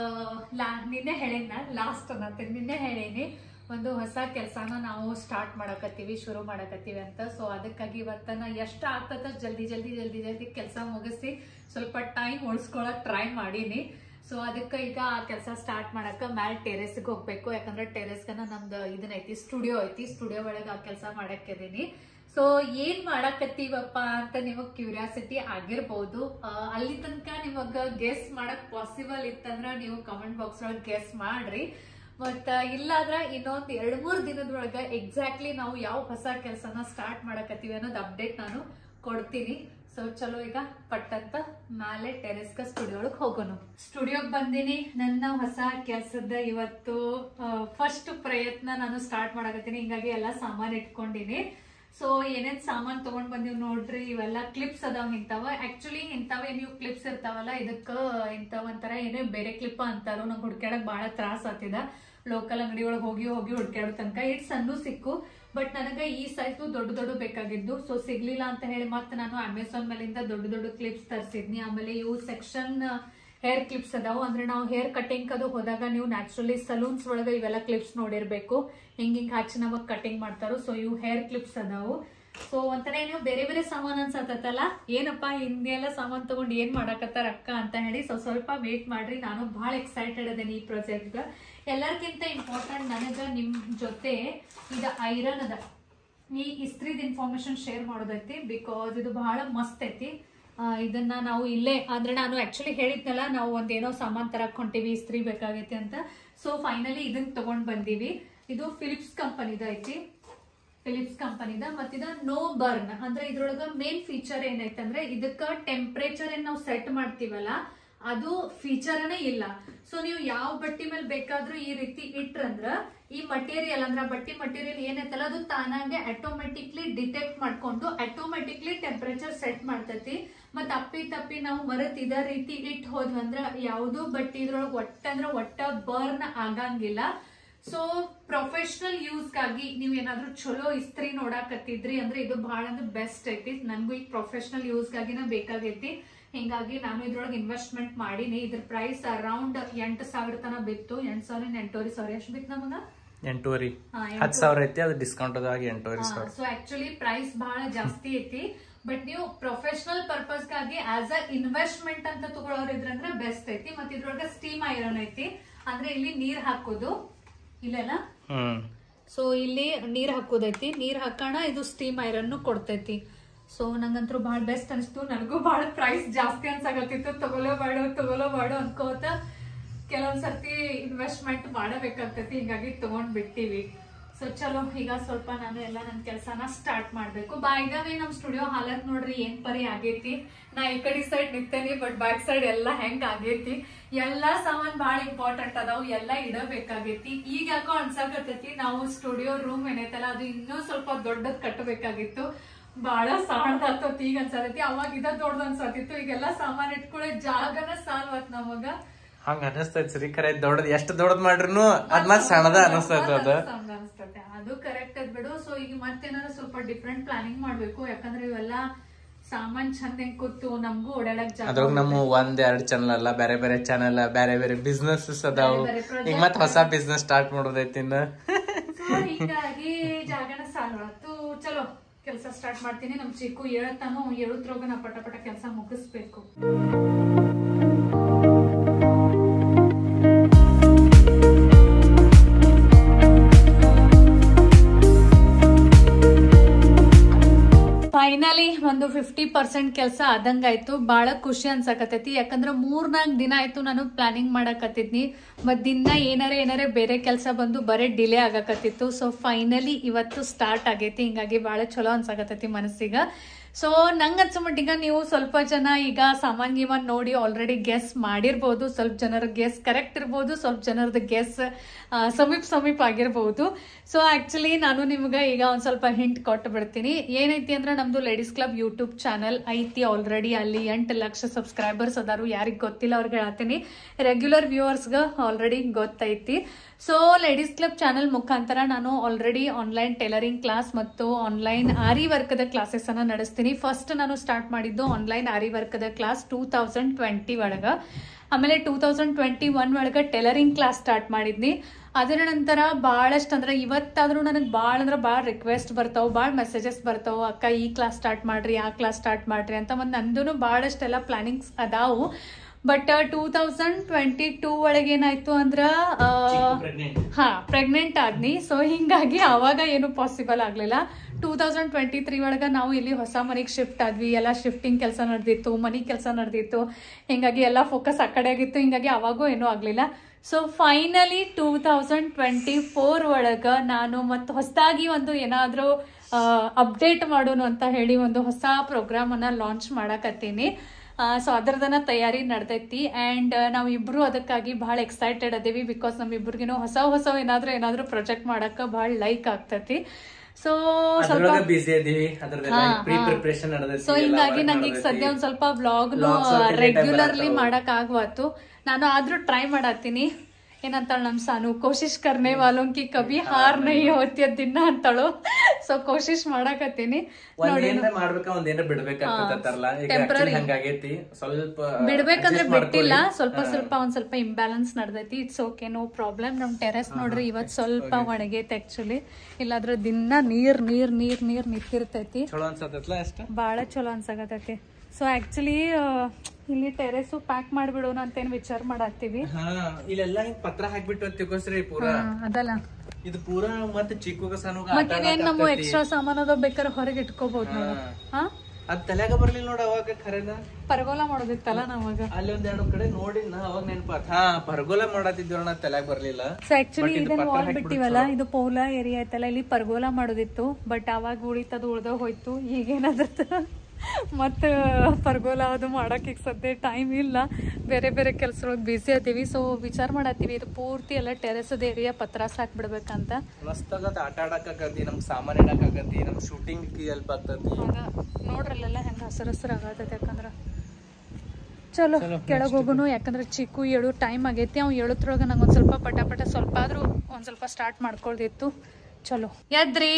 ನಿನ್ನೆ ಹೇಳಿನ ಲಾಸ್ಟ್ ಅನ್ನತ್ತೀನಿ ನಿನ್ನೆ ಹೇಳೀನಿ ಒಂದು ಹೊಸ ಕೆಲಸನ ನಾವು ಸ್ಟಾರ್ಟ್ ಮಾಡಕತ್ತೀವಿ ಶುರು ಮಾಡಕತ್ತೀವಿ ಅಂತ ಸೊ ಅದಕ್ಕಾಗಿ ಇವತ್ತ ನಾ ಎಷ್ಟು ಆಗ್ತದ ಜಲ್ದಿ ಜಲ್ದಿ ಜಲ್ದಿ ಜಲ್ದಿ ಕೆಲಸ ಮುಗಿಸಿ ಸ್ವಲ್ಪ ಟೈಮ್ ಉಳಿಸ್ಕೊಳಕ್ ಟ್ರೈ ಮಾಡೀನಿ ಸೊ ಅದಕ್ಕೆ ಈಗ ಆ ಕೆಲಸ ಸ್ಟಾರ್ಟ್ ಮಾಡಕ ಮ್ಯಾಲ್ ಟೆರೆಸ್ಗೆ ಹೋಗ್ಬೇಕು ಯಾಕಂದ್ರೆ ಟೆರೆಸ್ಗನ ನಮ್ದು ಇದನ್ನೈತಿ ಸ್ಟುಡಿಯೋ ಐತಿ ಸ್ಟುಡಿಯೋ ಒಳಗೆ ಆ ಕೆಲಸ ಮಾಡಕ್ಕಿದೀನಿ ಸೊ ಏನ್ ಮಾಡಕತ್ತೀವಪ್ಪ ಅಂತ ನಿಮಗ್ ಕ್ಯೂರಿಯಾಸಿಟಿ ಆಗಿರ್ಬೋದು ಆ, ಅಲ್ಲಿ ತನಕ ನಿಮಗ ಗೆಸ್ ಮಾಡಕ್ ಪಾಸಿಬಲ್ ಇತ್ತಂದ್ರ ನೀವು ಕಮೆಂಟ್ ಬಾಕ್ಸ್ ಒಳಗೆ ಗೆಸ್ ಮಾಡ್ರಿ ಮತ್ತ ಇಲ್ಲಾದ್ರ ಇನ್ನೊಂದ್ ಎರಡ್ ಮೂರ್ ದಿನದೊಳಗ ಎಕ್ಸಾಕ್ಟ್ಲಿ ನಾವು ಯಾವ ಹೊಸ ಕೆಲಸನ ಸ್ಟಾರ್ಟ್ ಮಾಡಕತ್ತೀವಿ ಅನ್ನೋದು ಅಪ್ಡೇಟ್ ನಾನು ಕೊಡ್ತೀನಿ ಸೊ ಚಲೋ ಈಗ ಪಟ್ಟಂತ ಮೇಲೆ ಟೆರೆಸ್ಗ ಸ್ಟುಡಿಯೋ ಒಳಗೆ ಹೋಗೋಣ ಸ್ಟುಡಿಯೋಗ್ ಬಂದಿನಿ ನನ್ನ ಹೊಸ ಕೆಲ್ಸದ ಇವತ್ತು ಫಸ್ಟ್ ಪ್ರಯತ್ನ ನಾನು ಸ್ಟಾರ್ಟ್ ಮಾಡಕತ್ತೀನಿ ಹಿಂಗಾಗಿ ಎಲ್ಲ ಸಾಮಾನ್ ಇಟ್ಕೊಂಡಿನಿ ಸೊ ಏನೇನ್ ಸಾಮಾನ್ ತಗೊಂಡ್ ಬಂದಿವ್ ನೋಡ್ರಿ ಇವೆಲ್ಲ ಕ್ಲಿಪ್ಸ್ ಅದಾವ ಇಂತಾವ ಆಕ್ಚುಲಿ ಇಂತಾವ ನೀವು ಕ್ಲಿಪ್ಸ್ ಇರ್ತಾವಲ್ಲ ಇದಕ್ಕ ಇಂತಾವ ಒಂಥರ ಏನೇ ಬೇರೆ ಕ್ಲಿಪ್ ಅಂತಾರೋ ನಂಗೆ ಹುಡ್ಕ್ಯಾಡಕ್ ಬಹಳ ತ್ರಾಸ ಆತಿದ ಲೋಕಲ್ ಅಂಗಡಿ ಒಳಗೆ ಹೋಗಿ ಹೋಗಿ ಹುಡ್ಕ್ಯಾಡೋ ತನಕ ಇಟ್ ಸಣ್ಣ ಸಿಕ್ಕು ಬಟ್ ನನಗೆ ಈ ಸೈಜು ದೊಡ್ಡ ದೊಡ್ಡ ಬೇಕಾಗಿದ್ದು ಸೊ ಸಿಗ್ಲಿಲ್ಲ ಅಂತ ಹೇಳಿ ಮತ್ತೆ ನಾನು ಅಮೆಝಾನ್ ಮೇಲಿಂದ ದೊಡ್ಡ ದೊಡ್ಡ ಕ್ಲಿಪ್ಸ್ ತರಿಸಿದ್ನಿ ಆಮೇಲೆ ಇವು ಸೆಕ್ಷನ್ ಹೇರ್ ಕ್ಲಿಪ್ಸ್ ಅದಾವು ಅಂದ್ರೆ ನಾವು ಹೇರ್ ಕಟಿಂಗ್ ಅದು ಹೋದಾಗ ನೀವು ನ್ಯಾಚುರಲಿ ಸಲೂನ್ಸ್ ಒಳಗೆ ಇವೆಲ್ಲ ಕ್ಲಿಪ್ಸ್ ನೋಡಿರ್ಬೇಕು ಹಿಂಗ್ ಹಿಂಗ್ ಹಚ್ಚಿ ನಮಗ್ ಕಟಿಂಗ್ ಮಾಡ್ತಾರೋ ಸೊ ಇವು ಹೇರ್ ಕ್ಲಿಪ್ಸ್ ಅದಾವು ಸೊ ಒಂಥರ ನೀವು ಬೇರೆ ಬೇರೆ ಸಾಮಾನ್ ಅನ್ಸತ್ತಲ್ಲ ಏನಪ್ಪ ಹಿಂದೆಲ್ಲ ಸಾಮಾನ್ ತಗೊಂಡ್ ಏನ್ ಮಾಡಕತ್ತಾರ ಅಕ್ಕ ಅಂತ ಹೇಳಿ ಸೊ ಸ್ವಲ್ಪ ವೇಟ್ ಮಾಡ್ರಿ ನಾನು ಬಹಳ ಎಕ್ಸೈಟೆಡ್ ಅದೇನಿ ಈ ಪ್ರಾಜೆಕ್ಟ್ ಎಲ್ಲರಿಗಿಂತ ಇಂಪಾರ್ಟೆಂಟ್ ನನಗ ನಿಮ್ ಜೊತೆ ಇದು ಐರನ್ ಅದ ಈ ಇಸ್ತ್ರಿದ್ ಇನ್ಫಾರ್ಮೇಶನ್ ಶೇರ್ ಮಾಡೋದೈತಿ ಬಿಕಾಸ್ ಇದು ಬಹಳ ಮಸ್ತ್ ಐತಿ ಆ, ಇದನ್ನ ನಾವು ಇಲ್ಲೇ ಅಂದ್ರೆ ನಾನು ಆಕ್ಚುಲಿ ಹೇಳಿದ್ನಲ್ಲ ನಾವು ಒಂದೇನೋ ಸಾಮಾನ್ ತರಕ್ ಹೊಂಟಿವಿ ಇಸ್ತ್ರಿ ಬೇಕಾಗೈತಿ ಅಂತ ಸೊ ಫೈನಲಿ ಇದನ್ನ ತಗೊಂಡ್ ಬಂದೀವಿ ಇದು ಫಿಲಿಪ್ಸ್ ಕಂಪನಿದ ಐತಿ ಫಿಲಿಪ್ಸ್ ಕಂಪನಿದ ಮತ್ತಿದ ನೋ ಬರ್ನ್ ಅಂದ್ರೆ ಇದ್ರೊಳಗ ಮೇನ್ ಫೀಚರ್ ಏನೈತೆ ಅಂದ್ರೆ ಇದಕ್ಕ ಟೆಂಪರೇಚರ್ ಏನ್ ನಾವು ಸೆಟ್ ಮಾಡ್ತೀವಲ್ಲ ಅದು ಫೀಚರ್ನೇ ಇಲ್ಲ ಸೊ ನೀವು ಯಾವ ಬಟ್ಟಿ ಮೇಲೆ ಬೇಕಾದ್ರೂ ಈ ರೀತಿ ಇಟ್ರಂದ್ರ ಈ ಮಟೀರಿಯಲ್ ಅಂದ್ರೆ ಆ ಬಟ್ಟಿ ಮಟೀರಿಯಲ್ ಏನೈತಲ್ಲ ಅದು ತಾನಾಗೆ ಆಟೋಮೆಟಿಕ್ಲಿ ಡಿಟೆಕ್ಟ್ ಮಾಡ್ಕೊಂಡು ಆಟೋಮೆಟಿಕ್ಲಿ ಟೆಂಪರೇಚರ್ ಸೆಟ್ ಮಾಡ್ತೈತಿ ಮತ್ ಅಪ್ಪಿ ತಪ್ಪಿ ನಾವು ಮರತ್ ಇದ ರೀತಿ ಇಟ್ ಹೋದ್ವಿ ಅಂದ್ರ ಯಾವ್ದು ಬಟ್ಟಿ ಇದ್ರೊಳಗ ಒಟ್ಟ ಅಂದ್ರ ಒಟ್ಟ ಬರ್ನ್ ಆಗಂಗಿಲ್ಲ ಸೊ ಪ್ರೊಫೆಷನಲ್ ಯೂಸ್ಗಾಗಿ ನೀವ್ ಏನಾದ್ರೂ ಚಲೋ ಇಸ್ತ್ರಿ ನೋಡಾಕತ್ತಿದ್ರಿ ಅಂದ್ರೆ ಇದು ಬಹಳ ಅಂದ್ರೆ ಬೆಸ್ಟ್ ಐತಿ ನನ್ಗೂ ಈಗ ಪ್ರೊಫೆಷನಲ್ ಯೂಸ್ಗಾಗಿನ ಬೇಕಾಗೈತಿ ಹಿಂಗಾಗಿ ನಾನು ಇದ್ರೊಳಗೆ ಇನ್ವೆಸ್ಟ್ಮೆಂಟ್ ಮಾಡೀನಿ ಇದ್ರ ಪ್ರೈಸ್ ಅರೌಂಡ್ ಎಂಟು ಸಾವಿರ ತನ ಬಿತ್ತು ಎಂಟ್ ಸಾವಿರ ಎಂಟೂವರೆ ಸಾವಿರ ಎಷ್ಟು ಬಿತ್ತು ನಮಗ ಎಂಟೂವರೆ ಹಾ, ಹತ್ತು ಸಾವಿರ ಐತಿ ಅದು ಡಿಸ್ಕೌಂಟ್ ಅದಾಗಿ ಎಂಟೂವರೆ ಸಾವಿರ ಸೊ ಆಕ್ಚುಲಿ ಪ್ರೈಸ್ ಬಹಳ ಜಾಸ್ತಿ ಐತಿ ಬಟ್ ನೀವು ಪ್ರೊಫೆಷನಲ್ ಪರ್ಪಸ್ ಗಾಗಿ ಆಸ್ ಅ ಇನ್ವೆಸ್ಟ್ಮೆಂಟ್ ಅಂತ ತಗೊಳ್ಳೋರ್ ಇದ್ರಂದ್ರೆ ಬೆಸ್ಟ್ ಐತಿ ಮತ್ತೆ ಇದ್ರೊಳಗೆ ಸ್ಟೀಮ್ ಐರನ್ ಐತಿ ಅಂದ್ರೆ ಇಲ್ಲಿ ನೀರ್ ಹಾಕೋದು ಇಲ್ಲೆಲ್ಲ ಹ್ಮ್ ಸೊ ಇಲ್ಲಿ ನೀರ್ ಹಾಕೋದೈತಿ ನೀರ್ ಹಾಕೋಣ ಇದು ಸ್ಟೀಮ್ ಐರನ್ ಕೊಡ್ತೈತಿ ಸೊ ನಂಗಂತೂ ಬಹಳ ಬೆಸ್ಟ್ ಅನಿಸ್ತು ನನಗೂ ಬಹಳ ಪ್ರೈಸ್ ಜಾಸ್ತಿ ಅನ್ಸಾಕತ್ತಿತ್ತು ತಗೊಳ್ಳೋ ಬೇಡ ತಗೊಳ್ಳೋ ಬೇಡ ಅನ್ಕೋತ ಕೆಲವೊಂದ್ ಸರ್ತಿ ಇನ್ವೆಸ್ಟ್ಮೆಂಟ್ ಮಾಡಬೇಕಾಗ್ತೈತಿ ಹಿಂಗಾಗಿ ತಗೊಂಡ್ ಬಿಟ್ಟಿವಿ ಸೊ ಚಲೋ ಈಗ ಸ್ವಲ್ಪ ನಾನು ಎಲ್ಲ ನನ್ನ ಕೆಲಸನ ಸ್ಟಾರ್ಟ್ ಮಾಡ್ಬೇಕು ಬಾಯ್ದಾವೆ ನಮ್ ಸ್ಟುಡಿಯೋ ಹಾಲತ್ ನೋಡ್ರಿ ಏನ್ ಪರಿ ಆಗೈತಿ ನಾ ಈ ಕಡೆ ಸೈಡ್ ನಿಂತೇನಿ ಬಟ್ ಬ್ಯಾಕ್ ಸೈಡ್ ಎಲ್ಲ ಹೆಂಗ್ ಆಗೈತಿ ಎಲ್ಲಾ ಸಾಮಾನ್ ಬಹಳ ಇಂಪಾರ್ಟೆಂಟ್ ಅದಾವು ಎಲ್ಲ ಇಡಬೇಕಾಗೈತಿ ಈಗ ಯಾಕೋ ಅನ್ಸಾಕತ್ತೈತಿ ನಾವು ಸ್ಟುಡಿಯೋ ರೂಮ್ ಏನೈತಲ್ಲ ಅದು ಇನ್ನೂ ಸ್ವಲ್ಪ ದೊಡ್ಡದ್ ಕಟ್ಟಬೇಕಾಗಿತ್ತು ಬಹಳ ಸಣ್ಣದಾಗ್ತತಿ ಈಗ ಅನ್ಸತೈತಿ ಅವಾಗ ಇದ ದೊಡ್ಡದ್ ಅನ್ಸತಿತ್ತು ಈಗೆಲ್ಲ ಸಾಮಾನ್ ಇಟ್ಕೊಳ್ಳೋ ಜಾಗನ ಸಾಲ್ವತ್ ನಮಗ ಹಂಗ ಅನಸ್ತೈತಿ ಸರಿ ಕರೆ ದೊಡ್ಡದ್ ಎಷ್ಟ್ ದೊಡ್ಡದ್ ಮಾಡ್ರಿನು ಅದ್ ಮತ್ ಸಣ್ಣದ ಅನಸ್ತೈತಿ ಅದ ಸಣ್ಣ ಅನ್ಸ್ತತೆ. ಅದು ಕರೆಕ್ಟ್ ಅದ್ ಬಿಡು ಸೊ ಈಗ ಮತ್ತೇನಾದ್ರು ಸ್ವಲ್ಪ ಡಿಫ್ರೆಂಟ್ ಪ್ಲಾನಿಂಗ್ ಮಾಡ್ಬೇಕು ಯಾಕಂದ್ರೆ ಇವೆಲ್ಲ ಸಾಮಾನ್ ಚಂದ ಹೆಂಗ್ ಕೂತು ನಮ್ಗೂ ಓಡಾಡಕ್ ಜಾಗ ಅದ್ರಾಗ ನಮ್ಮ ಒಂದ್ ಎರಡ್ ಚಾನಲ್ ಅಲ್ಲ ಬೇರೆ ಬೇರೆ ಚಾನಲ್ ಬೇರೆ ಬೇರೆ ಬಿಸ್ನೆಸ್ ಅದಾವು ಬೇರೆ project ಈಗ ಮತ್ ಹೊಸ ಬಿಸ್ನೆಸ್ ಸ್ಟಾರ್ಟ್ ಮಾಡೋದೈತಿ ಇನ್ನ So, ಹಿಂಗಾಗಿ ಜಾಗನ ಸಾಲತ್ತು ಚಲೋ ಕೆಲಸ ಸ್ಟಾರ್ಟ್ ಮಾಡ್ತೀನಿ ನಮ್ ಚಿಕ್ಕು ಹೇಳ್ತಾನೋ ಹೇಳುದ್ರೋಗ ನಾ ಪಟ ಪಟ ಕೆಲಸ ಮುಗಿಸ್ಬೇಕು ಫೈನಲಿ ಒಂದು ಫಿಫ್ಟಿ ಪರ್ಸೆಂಟ್ ಕೆಲಸ ಆದಂಗಾಯ್ತು ಬಹಳ ಖುಷಿ ಅನ್ಸಕತೈತಿ ಯಾಕಂದ್ರ ಮೂರ್ ನಾಲ್ಕು ದಿನ ಆಯ್ತು ನಾನು ಪ್ಲಾನಿಂಗ್ ಮಾಡಕತ್ತಿದ್ನಿ ಮತ್ ದಿನ ಏನಾರ ಏನಾರ ಬೇರೆ ಕೆಲಸ ಬಂದು ಬರೇ ಡಿಲೇ ಆಗಕತ್ತಿತ್ತು ಸೊ ಫೈನಲಿ ಇವತ್ತು ಸ್ಟಾರ್ಟ್ ಆಗೈತಿ ಹಿಂಗಾಗಿ ಬಹಳ ಚಲೋ ಅನ್ಸಕತೈತಿ ಮನಸ್ಸಿಗ ಸೊ ನಂಗೆ ಅನ್ಸೋ ಮಟ್ಟಿಗೆ ನೀವು ಸ್ವಲ್ಪ ಜನ ಈಗ ಸಾಮಾನ್ ಗೀಮಾನ್ ನೋಡಿ ಆಲ್ರೆಡಿ ಗೆಸ್ ಮಾಡಿರ್ಬೋದು ಸ್ವಲ್ಪ ಜನರ ಗೆಸ್ ಕರೆಕ್ಟ್ ಇರ್ಬೋದು ಸ್ವಲ್ಪ ಜನರದ್ದು ಗೆಸ್ ಸಮೀಪ ಸಮೀಪ ಆಗಿರ್ಬೋದು ಸೊ ಆಕ್ಚುಲಿ ನಾನು ನಿಮ್ಗೆ ಈಗ ಒಂದ್ ಸ್ವಲ್ಪ ಹಿಂಟ್ ಕೊಟ್ಟು ಬಿಡ್ತೀನಿ ಏನೈತಿ ಅಂದ್ರೆ ನಮ್ದು ಲೇಡೀಸ್ ಕ್ಲಬ್ ಯೂಟ್ಯೂಬ್ ಚಾನಲ್ ಐತಿ ಆಲ್ರೆಡಿ ಅಲ್ಲಿ ಎಂಟು ಲಕ್ಷ ಸಬ್ಸ್ಕ್ರೈಬರ್ಸ್ ಅದಾರು ಯಾರಿಗ್ ಗೊತ್ತಿಲ್ಲ ಅವ್ರಿಗೆ ಹೇಳ್ತೀನಿ ರೆಗ್ಯುಲರ್ ವ್ಯೂವರ್ಸ್ಗೆ ಆಲ್ರೆಡಿ ಗೊತ್ತೈತಿ ಸೊ ಲೇಡೀಸ್ ಕ್ಲಬ್ ಚಾನಲ್ ಮುಖಾಂತರ ನಾನು ಆಲ್ರೆಡಿ ಆನ್ಲೈನ್ ಟೈಲರಿಂಗ್ ಕ್ಲಾಸ್ ಮತ್ತು ಆನ್ಲೈನ್ ಆರಿ ವರ್ಕ್ದ ಕ್ಲಾಸಸ್ ಅನ್ನ ನಡೆಸ್ತೀನಿ ಫಸ್ಟ್ ನಾನು ಸ್ಟಾರ್ಟ್ ಮಾಡಿದ್ದು ಆನ್ಲೈನ್ ಆರಿ ವರ್ಕ್ದ ಕ್ಲಾಸ್ ಟೂ ತೌಸಂಡ್ ಟ್ವೆಂಟಿ ಒಳಗ ಆಮೇಲೆ ಟೂ ತೌಸಂಡ್ ಟ್ವೆಂಟಿ ಒನ್ ಒಳಗ ಟೈಲರಿಂಗ್ ಕ್ಲಾಸ್ ಸ್ಟಾರ್ಟ್ ಮಾಡಿದ್ನಿ ಅದರ ನಂತರ ಭಾಳಷ್ಟು ಅಂದ್ರೆ ಇವತ್ತಾದ್ರೂ ನನಗೆ ಭಾಳ ಅಂದ್ರೆ ಭಾಳ ರಿಕ್ವೆಸ್ಟ್ ಬರ್ತಾವ ಭಾಳ ಮೆಸೇಜಸ್ ಬರ್ತಾವ ಅಕ್ಕ ಈ ಕ್ಲಾಸ್ ಸ್ಟಾರ್ಟ್ ಮಾಡ್ರಿ ಆ ಕ್ಲಾಸ್ ಸ್ಟಾರ್ಟ್ ಮಾಡ್ರಿ ಅಂತ ಒಂದು ನಂದು ಭಾಳಷ್ಟೆಲ್ಲ ಪ್ಲಾನಿಂಗ್ಸ್ ಅದಾವು but two thousand twenty two ಒಳಗೆ ಏನಾಯ್ತು ಅಂದ್ರ ಆ, ಹಾ ಪ್ರೆಗ್ನೆಂಟ್ ಆದ್ನಿ ಸೊ ಹಿಂಗಾಗಿ ಅವಾಗ ಏನು ಪಾಸಿಬಲ್ ಆಗ್ಲಿಲ್ಲ ಟೂ ತೌಸಂಡ್ ಟ್ವೆಂಟಿ ತ್ರೀ ಒಳಗ ನಾವು ಇಲ್ಲಿ ಹೊಸ ಮನೆಗೆ ಶಿಫ್ಟ್ ಆದ್ವಿ ಎಲ್ಲ ಶಿಫ್ಟಿಂಗ್ ಕೆಲಸ ನಡೆದಿತ್ತು ಮನಿ ಕೆಲಸ ನಡೆದಿತ್ತು ಹಿಂಗಾಗಿ ಎಲ್ಲ ಫೋಕಸ್ ಆ ಕಡೆ ಆಗಿತ್ತು ಹಿಂಗಾಗಿ ಅವಾಗೂ ಏನೂ ಆಗ್ಲಿಲ್ಲ so finally two thousand twenty four ಒಳಗ ನಾನು ಮತ್ತು ಹೊಸದಾಗಿ ಒಂದು ಏನಾದರೂ ಅಪ್ಡೇಟ್ ಮಾಡೋನು ಅಂತ ಹೇಳಿ ಒಂದು ಹೊಸ ಪ್ರೋಗ್ರಾಮ್ ಅನ್ನ ಲಾಂಚ್ ಮಾಡಕತ್ತೀನಿ ಸೊ ಅದರದನ್ನ ತಯಾರಿ ನಡ್ದೈತಿ ಅಂಡ್ ನಾವು ಇಬ್ರು ಅದಕ್ಕಾಗಿ ಬಹಳ ಎಕ್ಸೈಟೆಡ್ ಅದೀವಿ ಬಿಕಾಸ್ ನಮ್ಮಿಬ್ರಿಗಿನೂ ಹೊಸ ಹೊಸ ಏನಾದ್ರೂ ಏನಾದ್ರೂ ಪ್ರಾಜೆಕ್ಟ್ ಮಾಡಕ ಬಹಳ ಲೈಕ್ ಆಗ್ತೈತಿ ಸೊ ಸ್ವಲ್ಪ ಅದ್ರೊಳಗ ಬಿಸಿ ಅದೀವಿ ಅದ್ರದ್ದೆಲ್ಲ ಪ್ರೀ ಪ್ರಿಪರೇಷನ್ ನಡೆದೈತಿ ಸೊ ಹಿಂಗಾಗಿ ನಂಗೆ ಈಗ ಸದ್ಯ ಒಂದ್ ಸ್ವಲ್ಪ ವ್ಲಾಗ್ ರೆಗ್ಯುಲರ್ಲಿ ಮಾಡಕ್ ಆಗ್ವಾತು ನಾನು ಆದ್ರೂ ಟ್ರೈ ಮಾಡತ್ತೀನಿ ಏನಂತಾಳ ನಮ್ ಸಾನು ಕೋಶಿಶ್ ಕರ್ನೆ ವಾಲೋಂ ಕಿ ಕಭಿ ಹಾರ್ ನಹಿ ಹೋತಿ ದಿನ ಅಂತಾಳು ಸೊ ಕೋಶಿಶ್ ಮಾಡಕತ್ತೀನಿ ಒಂದ್ ಏನ್ರ ಮಾಡ್ಬೇಕ ಒಂದ್ ಏನ್ರ ಬಿಡ್ಬೇಕಾಗ್ತದಲ್ಲ ಈಗ actually ಹಂಗಾಗೈತಿ ಸ್ವಲ್ಪ ಬಿಡ್ಬೇಕಂದ್ರೆ adjust ಬಿಟ್ಟಿಲ್ಲ ಮಾಡ್ಕೊಳ್ಳಿ. ಸ್ವಲ್ಪ ಸ್ವಲ್ಪ ಒಂದ್ ಸ್ವಲ್ಪ ಇಂಬ್ಯಾಲೆನ್ಸ್ ನಡ್ದೈತಿ ಇಟ್ಸ್ ಓಕೆ ನೋ ಪ್ರಾಬ್ಲಮ್ ನಮ್ ಟೆರೆಸ್ ನೋಡ್ರಿ ಇವತ್ ಸ್ವಲ್ಪ ಒಣಗೈತಿ ಆಕ್ಚುಲಿ ಇಲ್ಲಾದ್ರೆ ದಿನ ನೀರ್ ನೀರ್ ನೀರ್ ನೀರ್ ನಿಂತಿರ್ತೈತಿ ಚಲೋ ಅನ್ಸತ್ತಲ್ಲ ಅಷ್ಟ ಭಾಳ ಚಲೋ ಅನ್ಸಾಕತೈತಿ ಸೊ ಆಕ್ಚುಲಿ ಇಲ್ಲಿ ಟೆರೆಸು ಪ್ಯಾಕ್ ಮಾಡ್ಬಿಡೋಣ ಅಂತ ಏನ್ ವಿಚಾರ ಮಾಡತ್ತೀವಿ ಹಾ ಇಲ್ಲೆಲ್ಲ ಹಿಂಗ್ ಪತ್ರ ಹಾಕ್ಬಿಟ್ಟು ತಿಳ್ಕೊಸ್ರಿ ಪೂರಾ ಅದಲ್ಲ ಇದು ಪೂರಾ ಮತ್ತೆ ಚಿಕ್ಕ ಸಣ್ಣ ಮತ್ ಇದೇನ್ ನಮ್ಮ ಎಕ್ಸ್ಟ್ರಾ ಸಾಮಾನ್ ಅದ ಬೇಕಾದ್ರೆ ಹೊರಗೆ ಇಟ್ಕೋಬಹುದು ನಾವು ಹಾ ಅದ್ ತಲೆಯಾಗ ಬರ್ಲಿಲ್ಲ ನೋಡ ಅವಾಗ ಖರೇನ ಪರಗೋಲ ಮಾಡೋದಿತ್ತಲ್ಲ ನಾವಾಗ ಅಲ್ಲಿ ಒಂದ್ ಎರಡು ಕಡೆ ನೋಡಿ ನಾ ಅವಾಗ ನೆನಪಾತ್ ಹಾ ಪರ್ಗೋಲ ಮಾಡತ್ತಿದ್ವಿ ನಾ ತಲೆಯಾಗ ಬರ್ಲಿಲ್ಲ ಸೊ ಆಕ್ಚುಲಿ ಇದನ್ನ ವಾಲ್ ಬಿಟ್ಟಿವಲ್ಲ ಇದು ಪೌಲಾ ಏರಿಯಾ ಐತಲ್ಲ ಇಲ್ಲಿ ಪರ್ಗೋಲ ಮಾಡೋದಿತ್ತು ಬಟ್ ಅವಾಗ ಉಳಿತದ ಉಳ್ದ ಹೋಯ್ತು ಈಗೇನಾದತ್ತ ಮತ್ತ ಪರ್ಗೋಲ ಅದು ಮಾಡಕ್ ಈಗ ಸದ್ಯ ಟೈಮ್ ಇಲ್ಲ ಬೇರೆ ಬೇರೆ ಕೆಲ್ಸದೊಳಗೆ ಬಿಸಿ ಅದೀವಿ ಸೊ ವಿಚಾರ ಮಾಡತ್ತೀವಿ ಇದು ಪೂರ್ತಿ ಎಲ್ಲ ಟೆರೆಸದ ಏರಿಯಾ ಪತ್ರಾಸ್ ಹಾಕ್ಬಿಡ್ಬೇಕಂತ ಮಸ್ತ್ ಆಗತ್ತ ಆಟ ಆಡಕ್ ಆಗತಿ ನಮ್ ಸಾಮಾನ್ ಇಡಕ್ ಆಗತಿ ನಮ್ ಶೂಟಿಂಗ್ ಹೆಲ್ಪ್ ಆಗ್ತತಿ ಹೌದಾ ನೋಡ್ರಲ್ಲೆಲ್ಲ ಹೆಂಗ ಹಸಿರು ಹಸಿರು ಆಗತೈತೆ ಯಾಕಂದ್ರ ಚಲೋ ಕೆಳಗೆ ಹೋಗುನು ಯಾಕಂದ್ರೆ ಚಿಕ್ಕು ಏಳು ಟೈಮ್ ಆಗೈತಿ ಅವ್ನು ಏಳುತ್ರೊಳಗೆ ನಂಗೆ ಒಂದು ಸ್ವಲ್ಪ ಪಟ ಪಟ ಸ್ವಲ್ಪ ಆದ್ರೂ ಒಂದು ಸ್ವಲ್ಪ ಸ್ಟಾರ್ಟ್ ಮಾಡ್ಕೊಳ್ದಿತ್ತು ಚಲೋ ಎದ್ರಿ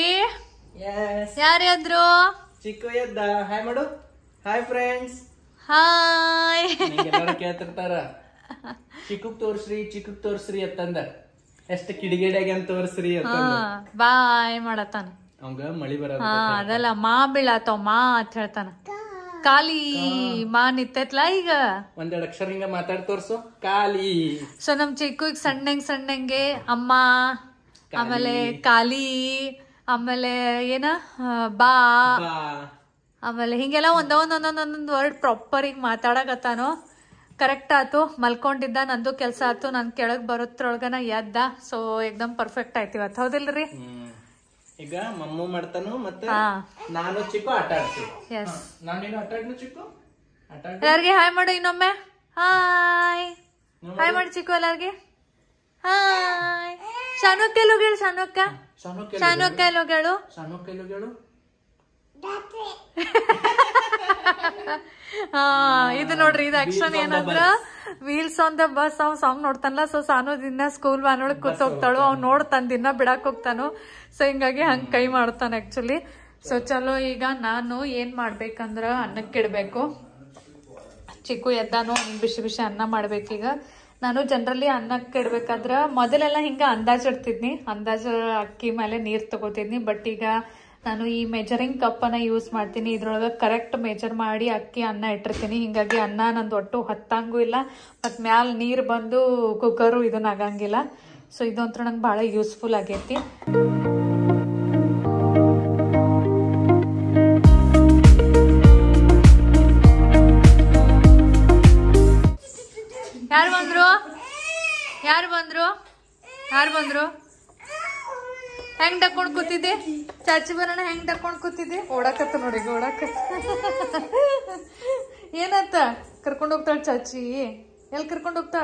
ಯಾರು ಎದ್ರು ಚಿಕ್ಕ ಎದ್ದ ಹಾಯ್ ಮಾಡು ಹಾಯ್ ಫ್ರೆಂಡ್ಸ್ ಹಾಯ್ ಎಲ್ಲಾರು ಕೇಳ್ತಿರ್ತಾರ ಚಿಕ್ಕಕ್ ತೋರ್ಸ್ರಿ ಚಿಕ್ಕಕ್ ತೋರ್ಸ್ರಿ ಅಂತಂದ ಎಷ್ಟ್ ಕಿಡಿಗೇಡಿಯಾಗಿ ಅಂತ ತೋರ್ಸ್ರಿ ಅಂತ ಬಾಯ್ ಮಾಡತ್ತಾನ ಅವಂಗ ಮಳಿ ಬರೋದು ಹಾ ಅದಲ್ಲ ಮಾ ಬೀಳಾತವ್ ಮಾ ಅಂತ ಹೇಳ್ತಾನ ಖಾಲಿ ಮಾ ನಿತ್ತೈತ್ಲಾ ಈಗ ಒಂದೆರಡು ಅಕ್ಷರ ಹಿಂಗ ಮಾತಾಡ್ ತೋರ್ಸು ಕಾಲಿ ಸೊ ನಮ್ ಚಿಕ್ಕು ಈಗ ಸಣ್ಣಂಗ್ ಸಣ್ಣಂಗೆ ಅಮ್ಮ ಆಮೇಲೆ ಕಾಲಿ ಆಮೇಲೆ ಏನ ಆ, ಬಾ ಬಾ ಆಮೇಲೆ ಹಿಂಗೆಲ್ಲ ಒಂದ ಒಂದೊಂದೊಂದ್ ಒಂದೊಂದ್ ವರ್ಡ್ ಪ್ರಾಪರ್ ಈಗ ಮಾತಾಡಕತ್ತಾನು ಕರೆಕ್ಟ್ ಆತು ಮಲ್ಕೊಂಡಿದ್ದ ನಂದು ಕೆಲ್ಸ ಆತು ನನ್ ಕೆಳಗ್ ಬರೋದ್ರೊಳಗನ ಎದ್ದ ಸೊ ಎಕ್ದಮ್ ಪರ್ಫೆಕ್ಟ್ ಆಯ್ತು ಇವತ್ತು ಹೌದಿಲ್ರಿ ಹ್ಮ್. ಈಗ ಮಮ್ಮು ಮಾಡ್ತಾನು ಮತ್ತೆ ಹಾ ನಾನು ಚಿಕ್ಕು ಆಟ ಆಡ್ತೀನಿ ಎಸ್ ನಾನೇನು ಆಟ ಆಡ್ನು ಚಿಕ್ಕು ಆಟ ಆಡ್ ಎಲ್ಲಾರ್ಗೆ ಹಾಯ್ ಮಾಡು ಇನ್ನೊಮ್ಮೆ ಹಾಯ್ ಹಾಯ್ ಮಾಡಿ ಚಿಕ್ಕು ಎಲ್ಲಾರ್ಗೆ ಹಾಯ್ ಶಾನಕ್ಕ ಎಲ್ಲೋಗೇಳು ಶಾನಕ್ಕ ಸಣ್ಣ ಶಾನಕ್ಕ ಎಲ್ಲೋಗೇಳು ಸಣ್ಣ ಕೈಲು ಹೇಳು ಹಾ ಇದು ನೋಡ್ರಿ ಇದು ಆಕ್ಷನ್ ಏನಂದ್ರ ವೀಲ್ಸ್ ಆನ್ ದ ಬಸ್ ಅವ್ ಸಾಂಗ್ ನೋಡ್ತಾನಲ್ಲ ಸೊ ಸಾನು ದಿನ ಸ್ಕೂಲ್ ವ್ಯಾನ್ ಒಳಗ್ ಕೂತ್ ಹೋಗ್ತಾಳು ಅವ್ ನೋಡ್ತಾನ ದಿನ ಬಿಡಾಕ್ ಹೋಗ್ತಾನು ಸೊ ಹಿಂಗಾಗಿ ಹಂಗ್ ಕೈ ಮಾಡ್ತಾನ ಆಕ್ಚುಲಿ ಸೊ ಚಲೋ ಈಗ ನಾನು ಏನ್ ಮಾಡ್ಬೇಕಂದ್ರ ಅನ್ನಕ್ಕೆ ಇಡ್ಬೇಕು ಚಿಕ್ಕು ಎದ್ದಾನು ಅವ್ನಿಗೆ ಬಿಸಿ ಬಿಸಿ ಅನ್ನ ಮಾಡ್ಬೇಕೀಗ ನಾನು ಜನರಲಿ ಅನ್ನಕ್ಕೆ ಇಡ್ಬೇಕಾದ್ರ ಮೊದಲೆಲ್ಲ ಹಿಂಗ ಅಂದಾಜ್ ಇಡ್ತಿದ್ನಿ ಅಂದಾಜು ಅಕ್ಕಿ ಮೇಲೆ ನೀರ್ ತಗೋತಿದ್ನಿ ಬಟ್ ಈಗ ನಾನು ಈ ಮೆಜರಿಂಗ್ ಕಪ್ಪನ್ನ ಯೂಸ್ ಮಾಡ್ತೀನಿ ಇದ್ರೊಳಗೆ ಕರೆಕ್ಟ್ ಮೆಜರ್ ಮಾಡಿ ಅಕ್ಕಿ ಅನ್ನ ಇಟ್ಟಿರ್ತೀನಿ ಹಿಂಗಾಗಿ ಅನ್ನ ನಂದು ಒಟ್ಟು ಹತ್ತಂಗೂ ಇಲ್ಲ ಮತ್ತು ಮ್ಯಾಲ ನೀರು ಬಂದು ಕುಕ್ಕರು ಇದನ್ನ ಆಗಂಗಿಲ್ಲ ಸೊ ಇದೊಂಥರ ನಂಗೆ ಭಾಳ ಯೂಸ್ಫುಲ್ ಆಗೈತಿ ಯಾರು ಬಂದ್ರು ಯಾರು ಬಂದ್ರು ಯಾರು ಬಂದ್ರು ಹೆಂಗ್ ಡಕ್ಕೊಂಡ್ ಕೂತಿದ್ದೆ ಚಾಚಿ ಬರೋಣ ಹೆಂಗ್ ಡಕ್ಕೊಂಡ್ ಕೂತಿದ್ದೆ ಓಡಾಕತ್ತ ನೋಡಿ ಈಗ ಓಡಾಕತ್ತ ಏನತ್ತ ಕರ್ಕೊಂಡ್ ಹೋಗ್ತಾಳ ಚಾಚಿ ಎಲ್ಲಿ ಕರ್ಕೊಂಡ್ ಹೋಗ್ತಾಳ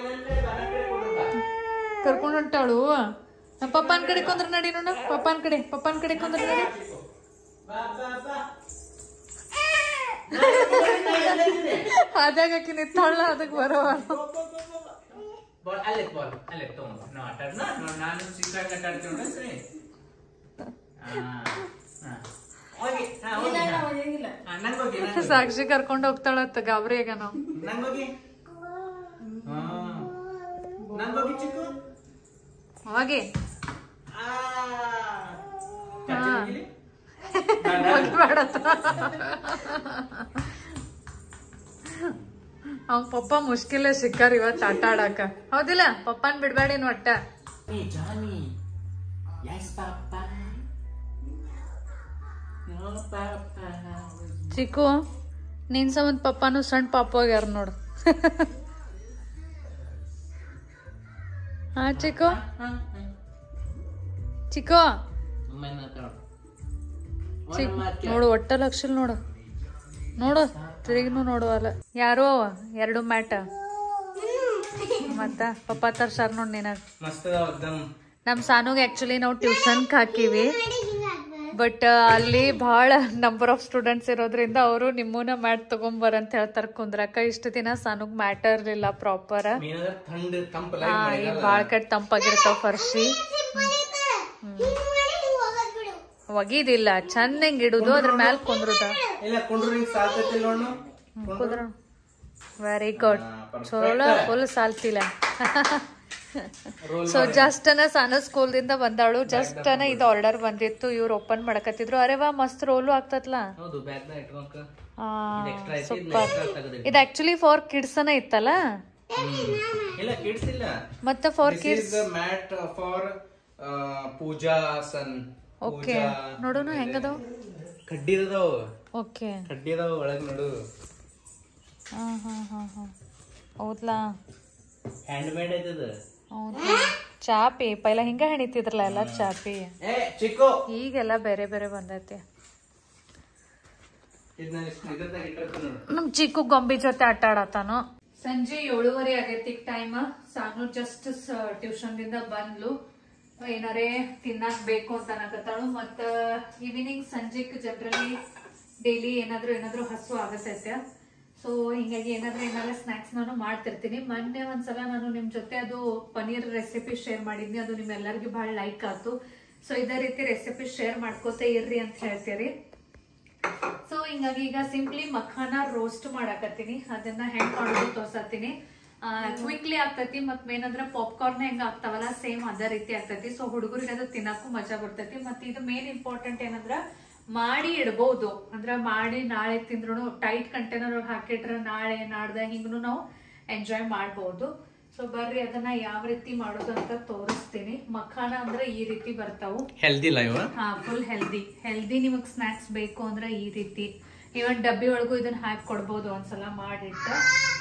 ಕರ್ಕೊಂಡ್ ಹೊಂಟಾಳು ನಮ್ಮ ಪಪ್ಪನ ಕಡೆ ಕೊಂದ್ರ ನಡಿ ನೋಡ ಪಪ್ಪನ ಕಡೆ ಪಪ್ಪನ ಕಡೆ ಕೊಂದ್ರ ನಡಿ ಅದಾಗ ಆಕಿ ನಿತ್ತಾಳ ಅದಕ್ಕೆ ಬರೋವ ಬಾಲ್ ಅಲ್ಲೇ ಬಾಲ್ ಅಲ್ಲೇ ತಗೊಂಡು ನಾವು ಆಟ ಆಡ್ನ ನೋಡ್ ನಾನು ಸಿಕ್ಕಾಗ ಆಟ ಆಡ್ತೀನಿ ನೋಡು ಸರಿ ಹಾ ಹಾ ಹೋಗಿ ಹಾ ಹೋಗಿ ಹಾ ನಂಗೆ ಹೋಗಿ ನಂಗ್ ಹೋಗಿ. ಸಾಕ್ಷಿ ಕರ್ಕೊಂಡ್ ಹೋಗ್ತಾಳತ್ತ ಗಾಬರಿ ಈಗ ನಾವು ನಂಗ್ ಹೋಗಿ ಹಾ ನಂಗ್ ಹೋಗಿ ಚಿಕ್ಕು ಹೋಗಿ ಆ ಚಾಚಿ ಹೋಗಿಲಿ? ಬೇಡತ್ತ ಅವ್ನ ಪಪ್ಪ ಮುಷ್ಕಿಲ್ಲ ಸಿಕ್ಕಾರ ಇವತ್ತು ಆಟ ಆಡಾಕ ಹೌದಿಲ್ಲ ಪಪ್ಪನ್ ಬಿಡ್ಬೇಡೇನು ಒಟ್ಟ Hey Johnny. Yes, Papa. No, Papa. ಚಿಕ್ಕು ನಿನ್ ಸಂಬಂಧ ಪಪ್ಪನು ಸಣ್ಣ ಪಾಪ ಹೋಗ್ಯಾರ ನೋಡು ಹಾ ಚಿಕ್ಕು ಚಿಕ್ಕು ಚಿಕ್ ನೋಡು ಒಟ್ಟ ಲಕ್ಷ ನೋಡು ನೋಡು ತಿರುಗಿನೂ ನೋಡುವಲ್ಲ ಯಾರೋ ಎರಡು ಮ್ಯಾಟ ಮತ್ತ ಪಪ್ಪ ತರ್ಸಾರ ನೋಡ್ ನಿನಗ ಮಸ್ತ್ ಅದಾವ ಎಕ್ದಮ್ ನಮ್ ಸಾನುಗ್ ಆಕ್ಚುಲಿ ನಾವು ಟ್ಯೂಷನ್ಕ್ ಹಾಕಿವಿ ಬಟ್ ಅಲ್ಲಿ ಬಹಳ ನಂಬರ್ ಆಫ್ ಸ್ಟೂಡೆಂಟ್ಸ್ ಇರೋದ್ರಿಂದ ಅವರು ನಿಮ್ಮನ್ನ ಮ್ಯಾಟ್ ತಗೊಂಬರ್ ಅಂತ ಹೇಳ್ತಾರ ಕುಂದ್ರಕ ಇಷ್ಟ ದಿನ ಸಾನುಗ್ ಮ್ಯಾಟರ್ ಇರ್ಲಿಲ್ಲ ಪ್ರಾಪರ್ ಮೀನದ ಥಂಡ್ ತಂಪ ಹಾ ಈಗ ಬಾಳ ಕಟ್ ತಂಪಾಗಿರ್ತಾವ ಫರ್ಶಿ ಒಗಿದಿಲ್ಲ ಚಂದಂಗ್ ಇಡುದು ಅದ್ರ ಮ್ಯಾಲ್ ಕುಂದ್ರುದ ಇಲ್ಲ ಕುಂಡ್ರು ಹಿಂಗ್ ಸಾಲ್ತೈತಿ ನೋಡು ಕುಂದ್ರ ವೆರಿ ಗುಡ್ ಚಲೋ ಫುಲ್ ಸಾಲ್ತಿಲ್ಲ ಸೊ ಜಸ್ಟ್ ಅನ ಸಣ್ಣ ಸ್ಕೂಲ್ ದಿಂದ ಬಂದಾಳು ಜಸ್ಟ್ ಅನ ಇದು ಆರ್ಡರ್ ಬಂದಿತ್ತು ಇವ್ರು ಓಪನ್ ಮಾಡಕತ್ತಿದ್ರು ಅರೆ ವಾ ಮಸ್ತ್ ರೋಲು ಆಗ್ತತ್ಲ ಹೌದು ಬ್ಯಾಗ್ ದಾಗ ಇಟ್ಕೊಂಕ ಆ, ಎಕ್ಸ್ಟ್ರಾ ಐತಿ ಸೂಪರ್ ಎಕ್ಸ್ಟ್ರಾ ತೆಗೆದು ಇದು ಆಕ್ಚುಲಿ ಫಾರ್ ಕಿಡ್ಸ್ ಅನ ಇತ್ತಲ್ಲ ಇಲ್ಲ ಕಿಡ್ಸ್ ಇಲ್ಲ ಮತ್ತೆ for this kids is mat for pooja asan okay ನೋಡೋಣ ಹೆಂಗದಾವ್ ಕಡ್ಡಿದವು ಓಕೆ ಕಡ್ಡಿದವು ಒಳಗ್ ನೋಡು ಹಾ ಹಾ ಹಾ ಹಾ ಹೌದ್ಲಾ ಹ್ಯಾಂಡ್ ಮೇಡ್ ಐತದ ಹೌದಾ ಚಾಪಿ ಪೈಲ ಹಿಂಗ ಹೆಣಿತಿದ್ರಲ್ಲ ಎಲ್ಲ ಚಾಪಿ ಏ ಚಿಕ್ಕು ಈಗೆಲ್ಲ ಬೇರೆ ಬೇರೆ ಬಂದೈತಿ ಇದನ್ನ ಇದ್ರದಾಗ ಇಟ್ಟಿರ್ತೀನಿ ನೋಡು ನಮ್ ಚಿಕ್ಕು ಗೊಂಬಿ ಜೊತೆ ಆಟ ಆಡತಾನು ಸಂಜೆ ಏಳುವರೆ ಆಗೈತಿ ಟೈಮ್ ಸಾನು ಜಸ್ಟ್ ಟ್ಯೂಷನ್ ದಿಂದ ಬಂದ್ಲು ಏನಾರೇ ತಿನ್ನಕ್ ಬೇಕು ಅಂತ ಅನ್ನಕತ್ತಾಳು ಮತ್ತ ಈವ್ನಿಂಗ್ ಸಂಜೆಕ್ ಜನರಲಿ ಡೈಲಿ ಏನಾದ್ರು ಏನಾದ್ರು ಹಸು ಆಗತೈತೆ ಸೊ ಹಿಂಗಾಗಿ ಏನಾದ್ರು ಏನಾದ್ರು ಸ್ನಾಕ್ಸ್ ನಾನು ಮಾಡ್ತಿರ್ತೀನಿ ಮೊನ್ನೆ ಒಂದ್ಸಲ ನಾನು ನಿಮ್ ಜೊತೆ ಅದು ಪನೀರ್ ರೆಸಿಪಿ ಶೇರ್ ಮಾಡಿದ್ನಿ ಅದು ನಿಮ್ಮೆಲ್ಲರಿಗೂ ಬಹಳ ಲೈಕ್ ಆಯ್ತು ಸೊ ಇದೇ ರೀತಿ ರೆಸಿಪಿ ಶೇರ್ ಮಾಡ್ಕೋತಾ ಇರ್ರಿ ಅಂತ ಹೇಳ್ತೀರಿ ಸೊ ಹಿಂಗಾಗಿ ಈಗ ಸಿಂಪ್ಲಿ ಮಖಾನ ರೋಸ್ಟ್ ಮಾಡಾಕತ್ತೀನಿ ಅದನ್ನ ಹೆಂಗ್ ಮಾಡೋದು ತೋರ್ಸತ್ತೀನಿ ಕ್ವಿಕ್ಲಿ ಆಗ್ತೈತಿ ಮತ್ ಮೇನ್ ಅಂದ್ರೆ ಪಾಪ್ಕಾರ್ನ್ ಹೆಂಗ್ ಆಗ್ತಾವಲ್ಲ ಸೇಮ್ ಅದೇ ರೀತಿ ಆಗ್ತೈತಿ ಸೊ ಹುಡುಗರಿಗೆ ಅದು ತಿನ್ನಕ್ಕೂ ಮಜಾ ಬರ್ತೈತಿ ಮತ್ ಇದು ಮೇನ್ ಇಂಪಾರ್ಟೆಂಟ್ ಏನಂದ್ರ ಮಾಡಿ ಇಡ್ಬೋದು ಅಂದ್ರ ಮಾಡಿ ನಾಳೆ ತಿಂದ್ರು ಟೈಟ್ ಕಂಟೈನರ್ ಹಾಕಿಟ್ರ ನಾಳೆ ನಾಡ್ದ ಹಿಂಗ್ನು ನಾವು ಎಂಜಾಯ್ ಮಾಡ್ಬೋದು ಸೊ ಬರ್ರಿ ಅದನ್ನ ಯಾವ ರೀತಿ ಮಾಡೋದು ಅಂತ ತೋರಿಸ್ತೀನಿ ಮಖಾನ ಅಂದ್ರೆ ಈ ರೀತಿ ಬರ್ತಾವು ಹೆಲ್ದಿ ಇಲ್ಲ ಇವ ಹಾ ಫುಲ್ ಹೆಲ್ದಿ ಹೆಲ್ದಿ ನಿಮಗ್ ಸ್ನಾಕ್ಸ್ ಬೇಕು ಅಂದ್ರೆ ಈ ರೀತಿ ಇವನ್ ಡಬ್ಬಿ ಒಳಗೂ ಇದನ್ನ ಹಾಕಿ ಕೊಡ್ಬೋದು ಒಂದ್ಸಲ ಮಾಡಿಟ್ಟು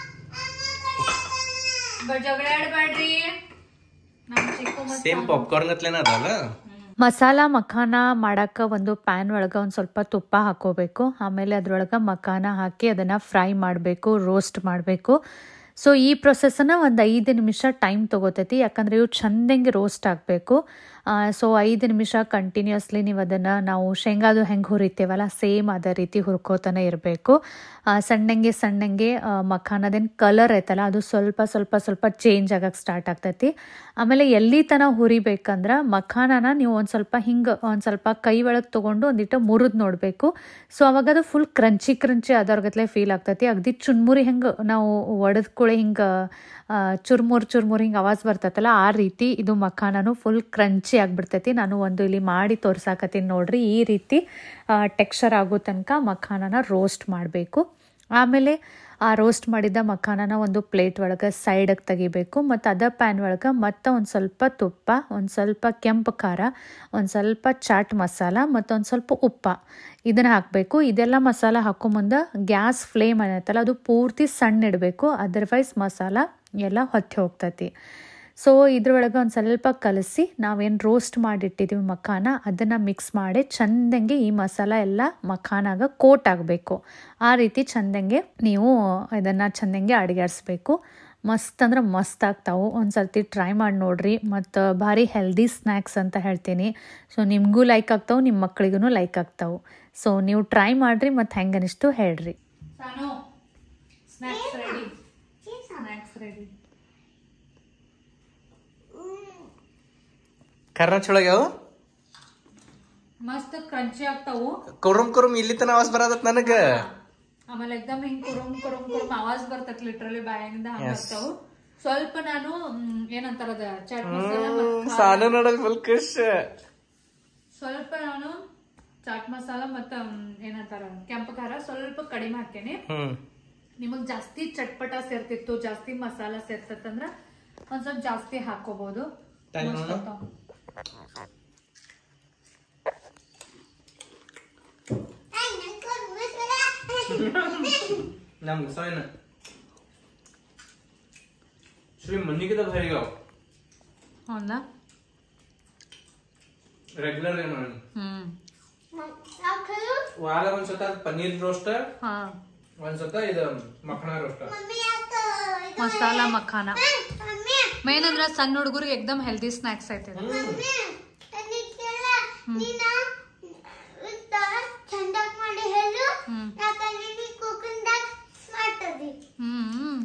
ಬಟ್ ಜಗಳ ಆಡ್ಬೇಡ್ರಿ ನಮ್ ಚಿಕ್ಕ ಮಸ್ತ್ ಸೇಮ್ ಪಾಪ್ಕಾರ್ನ್ ಗತ್ಲೇನ ಅದಲ್ಲ ಮಸಾಲ ಮಖಾನ ಮಾಡಕ್ಕೆ ಒಂದು ಪ್ಯಾನ್ ಒಳಗೆ ಒಂದು ಸ್ವಲ್ಪ ತುಪ್ಪ ಹಾಕೋಬೇಕು ಆಮೇಲೆ ಅದ್ರೊಳಗೆ ಮಖಾನ ಹಾಕಿ ಅದನ್ನು ಫ್ರೈ ಮಾಡಬೇಕು ರೋಸ್ಟ್ ಮಾಡಬೇಕು ಸೊ ಈ ಪ್ರೊಸೆಸನ್ನು ಒಂದು ಐದು ನಿಮಿಷ ಟೈಮ್ ತೊಗೋತೈತಿ ಯಾಕಂದ್ರೆ ಇವು ಚಂದಂಗೆ ರೋಸ್ಟ್ ಆಗಬೇಕು ಸೊ ಐದು ನಿಮಿಷ ಕಂಟಿನ್ಯೂಸ್ಲಿ ನೀವು ಅದನ್ನು ನಾವು ಶೇಂಗಾದು ಹೆಂಗೆ ಹುರಿತೇವಲ್ಲ ಸೇಮ್ ಅದೇ ರೀತಿ ಹುರ್ಕೋತಾನೆ ಇರಬೇಕು ಸಣ್ಣಂಗೆ ಸಣ್ಣಂಗೆ ಆ, ಮಖಾನದೇನು ಕಲರ್ ಐತಲ್ಲ ಅದು ಸ್ವಲ್ಪ ಸ್ವಲ್ಪ ಸ್ವಲ್ಪ ಚೇಂಜ್ ಆಗಕ್ಕೆ ಸ್ಟಾರ್ಟ್ ಆಗ್ತೈತಿ ಆಮೇಲೆ ಎಲ್ಲಿ ತನಕ ಹುರಿಬೇಕಂದ್ರೆ ಮಖಾನನ ನೀವು ಒಂದು ಸ್ವಲ್ಪ ಹಿಂಗೆ ಒಂದು ಸ್ವಲ್ಪ ಕೈ ಒಳಗೆ ತೊಗೊಂಡು ಒಂದಿಟ್ಟು ಮುರಿದು ನೋಡಬೇಕು ಸೊ ಅವಾಗ ಅದು ಫುಲ್ ಕ್ರಂಚಿ ಕ್ರಂಚಿ ಅದರ್ಗತ್ಲೆ ಫೀಲ್ ಆಗ್ತೈತಿ ಅಗದಿ ಚುನ್ಮುರಿ ಹೆಂಗೆ ನಾವು ಒಡೆದ ಕೂಳೆ ಹಿಂಗೆ ಚುರ್ಮುರ್ ಚುರ್ಮುರ್ ಹಿಂಗೆ ಆವಾಜ್ ಬರ್ತೈತಲ್ಲ ಆ ರೀತಿ ಇದು ಮಖಾನನು ಫುಲ್ ಕ್ರಂಚಿ ಆಗಿಬಿಡ್ತೈತಿ ನಾನು ಒಂದು ಇಲ್ಲಿ ಮಾಡಿ ತೋರ್ಸಾಕತ್ತೀನಿ ನೋಡ್ರಿ ಈ ರೀತಿ ಟೆಕ್ಸ್ಚರ್ ಆಗೋ ತನಕ ಮಖಾನನ ರೋಸ್ಟ್ ಮಾಡಬೇಕು ಆಮೇಲೆ ಆ ರೋಸ್ಟ್ ಮಾಡಿದ ಮಖಾನನ ಒಂದು ಪ್ಲೇಟ್ ಒಳಗೆ ಸೈಡಿಗೆ ತೆಗಿಬೇಕು ಮತ್ತು ಅದ ಪ್ಯಾನ್ ಒಳಗೆ ಮತ್ತೆ ಒಂದು ಸ್ವಲ್ಪ ತುಪ್ಪ ಒಂದು ಸ್ವಲ್ಪ ಕೆಂಪು ಖಾರ ಒಂದು ಸ್ವಲ್ಪ ಚಾಟ್ ಮಸಾಲ ಮತ್ತು ಒಂದು ಸ್ವಲ್ಪ ಉಪ್ಪ ಇದನ್ನು ಹಾಕಬೇಕು ಇದೆಲ್ಲ ಮಸಾಲ ಹಾಕೋ ಮುಂದೆ ಗ್ಯಾಸ್ ಫ್ಲೇಮ್ ಏನೈತಲ್ಲ ಅದು ಪೂರ್ತಿ ಸಣ್ಣ ಇಡಬೇಕು ಅದರ್ವೈಸ್ ಮಸಾಲ ಎಲ್ಲ ಹೊತ್ತಿ ಹೋಗ್ತೈತಿ ಸೊ ಇದ್ರೊಳಗೆ ಒಂದು ಸ್ವಲ್ಪ ಕಲಸಿ ನಾವೇನು ರೋಸ್ಟ್ ಮಾಡಿಟ್ಟಿದ್ದೀವಿ ಮಖಾನ ಅದನ್ನು ಮಿಕ್ಸ್ ಮಾಡಿ ಚಂದಂಗೆ ಈ ಮಸಾಲ ಎಲ್ಲ ಮಖಾನಾಗ ಕೋಟ್ ಆಗಬೇಕು ಆ ರೀತಿ ಚಂದಂಗೆ ನೀವು ಇದನ್ನು ಚಂದಂಗೆ ಅಡಿಗಾಡಿಸ್ಬೇಕು ಮಸ್ತ್ ಅಂದ್ರೆ ಮಸ್ತ್ ಆಗ್ತಾವು ಒಂದು ಸರ್ತಿ ಟ್ರೈ ಮಾಡಿ ನೋಡ್ರಿ ಮತ್ತು ಭಾರಿ ಹೆಲ್ದಿ ಸ್ನ್ಯಾಕ್ಸ್ ಅಂತ ಹೇಳ್ತೀನಿ ಸೊ ನಿಮಗೂ ಲೈಕ್ ಆಗ್ತಾವೆ ನಿಮ್ಮ ಮಕ್ಳಿಗೂ ಲೈಕ್ ಆಗ್ತಾವೆ ಸೊ ನೀವು ಟ್ರೈ ಮಾಡಿರಿ ಮತ್ತು ಹೆಂಗೆ ಅನಿಸ್ತು ಹೇಳ್ರಿ Sanu snacks ready snacks ready ಕರ್ನ ಚೊಳಗ್ಯಾವ ಮಸ್ತ್ ಕ್ರಂಚಿ ಆಗ್ತಾವು ಕುರುಮ್ ಕುರುಮ್ ಇಲ್ಲಿ ತನ ಆವಾಜ್ ಬರದತ್ ನನಗ ಆಮೇಲೆ ಎಕ್ದಮ್ ಹಿಂಗ್ ಕುರುಮ್ ಕುರುಮ್ ಕುರುಮ್ ಆವಾಜ್ ಬರ್ತೈತಿ ಲಿಟ್ರಲಿ ಬಾಯಿಂದ ಹಂಗ ಬರ್ತಾವು ಸ್ವಲ್ಪ ನಾನು ಮ್, ಏನಂತಾರದ ಚಾಟ್ ಮಸಾಲ ಮತ್ತ್ ಖಾರ- ಸಾನು ನೋಡಲ್ ಫುಲ್ ಖುಷ್ ಸ್ವಲ್ಪ ನಾನು ಚಾಟ್ ಮಸಾಲ ಮತ್ತ ಮ್, ಏನಂತಾರ ಕೆಂಪು ಖಾರ ಸ್ವಲ್ಪ ಕಡಿಮೆ ಹಾಕೇನಿ ಹ್ಮ್ ನಿಮಗ್ ಜಾಸ್ತಿ ಚಟ್ಪಟ ಸೇರ್ತಿತ್ತು ಜಾಸ್ತಿ ಮಸಾಲ ಸೇರ್ತಂದ್ರ ಒಂದ್ ಸ್ವಲ್ಪ ಜಾಸ್ತಿ ಹಾಕೋಬಹುದು Time ಮಸ್ತ್ ನೋಡು. ಆಗ್ತಾವ್. ನಮ್ಗೆ ಸೋಯ್ನ ಶ್ರೀ ಮನ್ನಿಗಿದ ಭರಿಗಾವ್ ಹೌದಾ ರೆಗ್ಯುಲರ್ ಏನು ಹ್ಮ್ ವಾರ ಒಂದ್ಸತ ಪನ್ನೀರ್ ರೋಸ್ಟ್ ಹಾ ಒಂದ್ಸತ ಇದು ಮಖಣ ರೋಸ್ಟ್ ಮಸಾಲ ಮಖಾನ ಮೇನ್ ಅಂದ್ರ ಸಣ್ಣ ಹುಡುಗರಿಗೆ ಎಕ್ದಮ್ ಹೆಲ್ದಿ ಸ್ನಾಕ್ಸ್ ಐತೆ ಇದು. ಚಂದಾಗ್ ಮಾಡಿ ಹೇಳು ಹ್ಮ್. ಯಾಕಂದ್ರೆ ಕುಕ್ಕಂದಾಗ ಮಾಡ್ತದಿ ಹ್ಮ್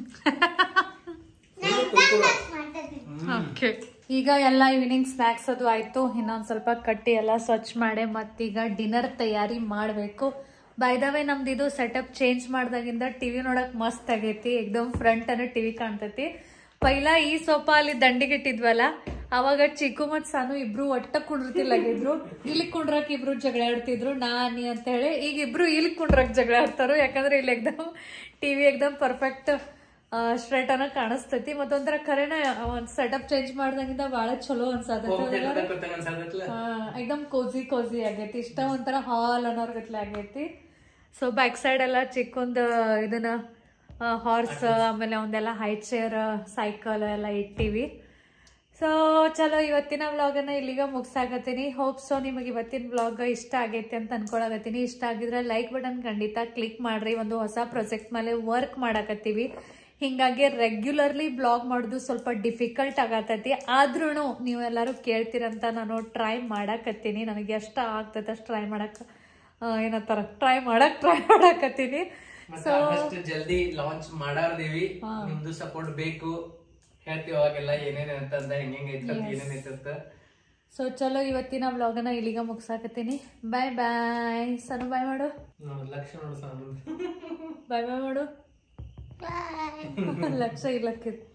ಮಾಡ್ತದಿ ಓಕೆ ಈಗ ಎಲ್ಲ ಈವ್ನಿಂಗ್ ಸ್ನಾಕ್ಸ್ ಅದು ಆಯ್ತು ಇನ್ನೊಂದ್ ಸ್ವಲ್ಪ ಕಟ್ಟಿ ಎಲ್ಲ ಸ್ವಚ್ಛ ಮಾಡಿ ಮತ್ತೀಗ ಡಿನ್ನರ್ ತಯಾರಿ ಮಾಡಬೇಕು ಬೈ ದ ವೇ ನಮ್ದು ಇದು ಸೆಟಪ್ ಚೇಂಜ್ ಮಾಡ್ದಾಗಿಂದ ಟಿವಿ ನೋಡಕ್ ಮಸ್ತ್ ಆಗೈತಿ ಎಕ್ದಮ್ ಫ್ರಂಟ್ ಅನ್ನ ಟಿವಿ ಕಾಣ್ತೈತಿ ಪೈಲ ಈ ಸೋಫಾ ಅಲ್ಲಿ ದಂಡಿಗೆ ಇಟ್ಟಿದ್ವಲ್ಲ ಅವಾಗ ಚಿಕ್ಕು ಮತ್ ಸಾನು ಇಬ್ರು ಒಟ್ಟ ಕುಂಡಿರ್ತಿಲ್ಲಾಗಿದ್ರು ಇಲ್ಲಿ ಕುಂಡ್ರಕ್ ಇಬ್ರು ಜಗಳ ಆಡ್ತಿದ್ರು ನಾನಿ ಅಂತ ಹೇಳಿ ಈಗ ಇಬ್ರು ಇಲ್ಲಿ ಕುಂಡ್ರಕ್ ಜಗಳ ಆಡ್ತಾರೋ ಯಾಕಂದ್ರೆ ಇಲ್ಲಿ ಎಕ್ದಮ್ ಟಿವಿ ಎಕ್ದಮ್ ಪರ್ಫೆಕ್ಟ್ ಸ್ಟ್ರೈಟ್ ಅನ್ನ ಕಾಣಿಸ್ತೈತಿ ಮತ್ತೊಂಥರ ಖರೇನ ಒಂದ್ ಸೆಟಪ್ ಚೇಂಜ್ ಮಾಡ್ದಂಗಿಂದ ಬಹಳ ಚಲೋ ಅನ್ಸತೈತಿ ಎಕ್ದಮ್ ಕೋಜಿ ಕೋಜಿ ಆಗೈತಿ ಇಷ್ಟ ಒಂಥರ ಹಾಲ್ ಅನ್ನೋರ್ಗತ್ಲೆ ಆಗೈತಿ ಸೊ ಬ್ಯಾಕ್ ಸೈಡ್ ಎಲ್ಲ ಚಿಕ್ಕೊಂದ್ ಇದನ್ನ ಹಾರ್ಸ್ ಆಮೇಲೆ ಒಂದೆಲ್ಲ ಹೈ ಚೇರ್ ಸೈಕಲ್ ಎಲ್ಲ ಇಟ್ಟಿವಿ ಸೊ ಚಲೋ ಇವತ್ತಿನ ವ್ಲಾಗನ್ನ ಇಲ್ಲಿಗ ಮುಗ್ಸಾಕತ್ತೀನಿ ಹೋಪ್ ಸೊ ನಿಮಗೆ ಇವತ್ತಿನ ವ್ಲಾಗ್ ಇಷ್ಟ ಆಗೈತೆ ಅಂತ ಅನ್ಕೊಳಕತ್ತೀನಿ ಇಷ್ಟ ಆಗಿದ್ರೆ ಲೈಕ್ ಬಟನ್ ಖಂಡಿತ ಕ್ಲಿಕ್ ಮಾಡ್ರಿ ಒಂದು ಹೊಸ ಪ್ರಾಜೆಕ್ಟ್ ಮೇಲೆ ವರ್ಕ್ ಮಾಡಾಕತ್ತೀವಿ ಹಿಂಗಾಗಿ ರೆಗ್ಯುಲರ್ಲಿ ಬ್ಲಾಗ್ ಮಾಡೋದು ಸ್ವಲ್ಪ ಡಿಫಿಕಲ್ಟ್ ಆಗತೈತಿ ಆದ್ರೂ ನೀವೆಲ್ಲರೂ ಕೇಳ್ತೀರಂತ ನಾನು ಟ್ರೈ ಮಾಡಾಕತ್ತೀನಿ ನನಗೆ ಎಷ್ಟು ಆಗ್ತೈತೆ ಅಷ್ಟು ಟ್ರೈ ಮಾಡಕ್ ಆ, ಏನಂತಾರ ಟ್ರೈ ಮಾಡಕ್ ಟ್ರೈ ಮಾಡಾಕತ್ತೀನಿ ಸೊ ಆದಷ್ಟು ಜಲ್ದಿ ಲಾಂಚ್ ಮಾಡಾರ್ದೀವಿ ನಿಮ್ದು ಸಪೋರ್ಟ್ ಬೇಕು ಹೇಳ್ತೀವಿ ಅವಾಗೆಲ್ಲ ಏನೇನ್ ಅಂತಂದ ಹೆಂಗ್ ಐತಂತ ಏನೇನ್ ಐತಂತ ಸೊ ಚಲೋ ಇವತ್ತಿನ ವ್ಲಾಗನ್ನ ಇಲ್ಲಿಗ ಮುಗ್ಸಾಕತ್ತೀನಿ ಬಾಯ್ ಬಾಯ್ ಸನು ಬಾಯ್ ಮಾಡು ನೋಡ್ ಲಕ್ಷ ನೋಡು ಸಾನು ಬಾಯ್ ಬಾಯ್ ಮಾಡು ಲಕ್ಷ ಇಲ್ಲಕ್ಕಿದ್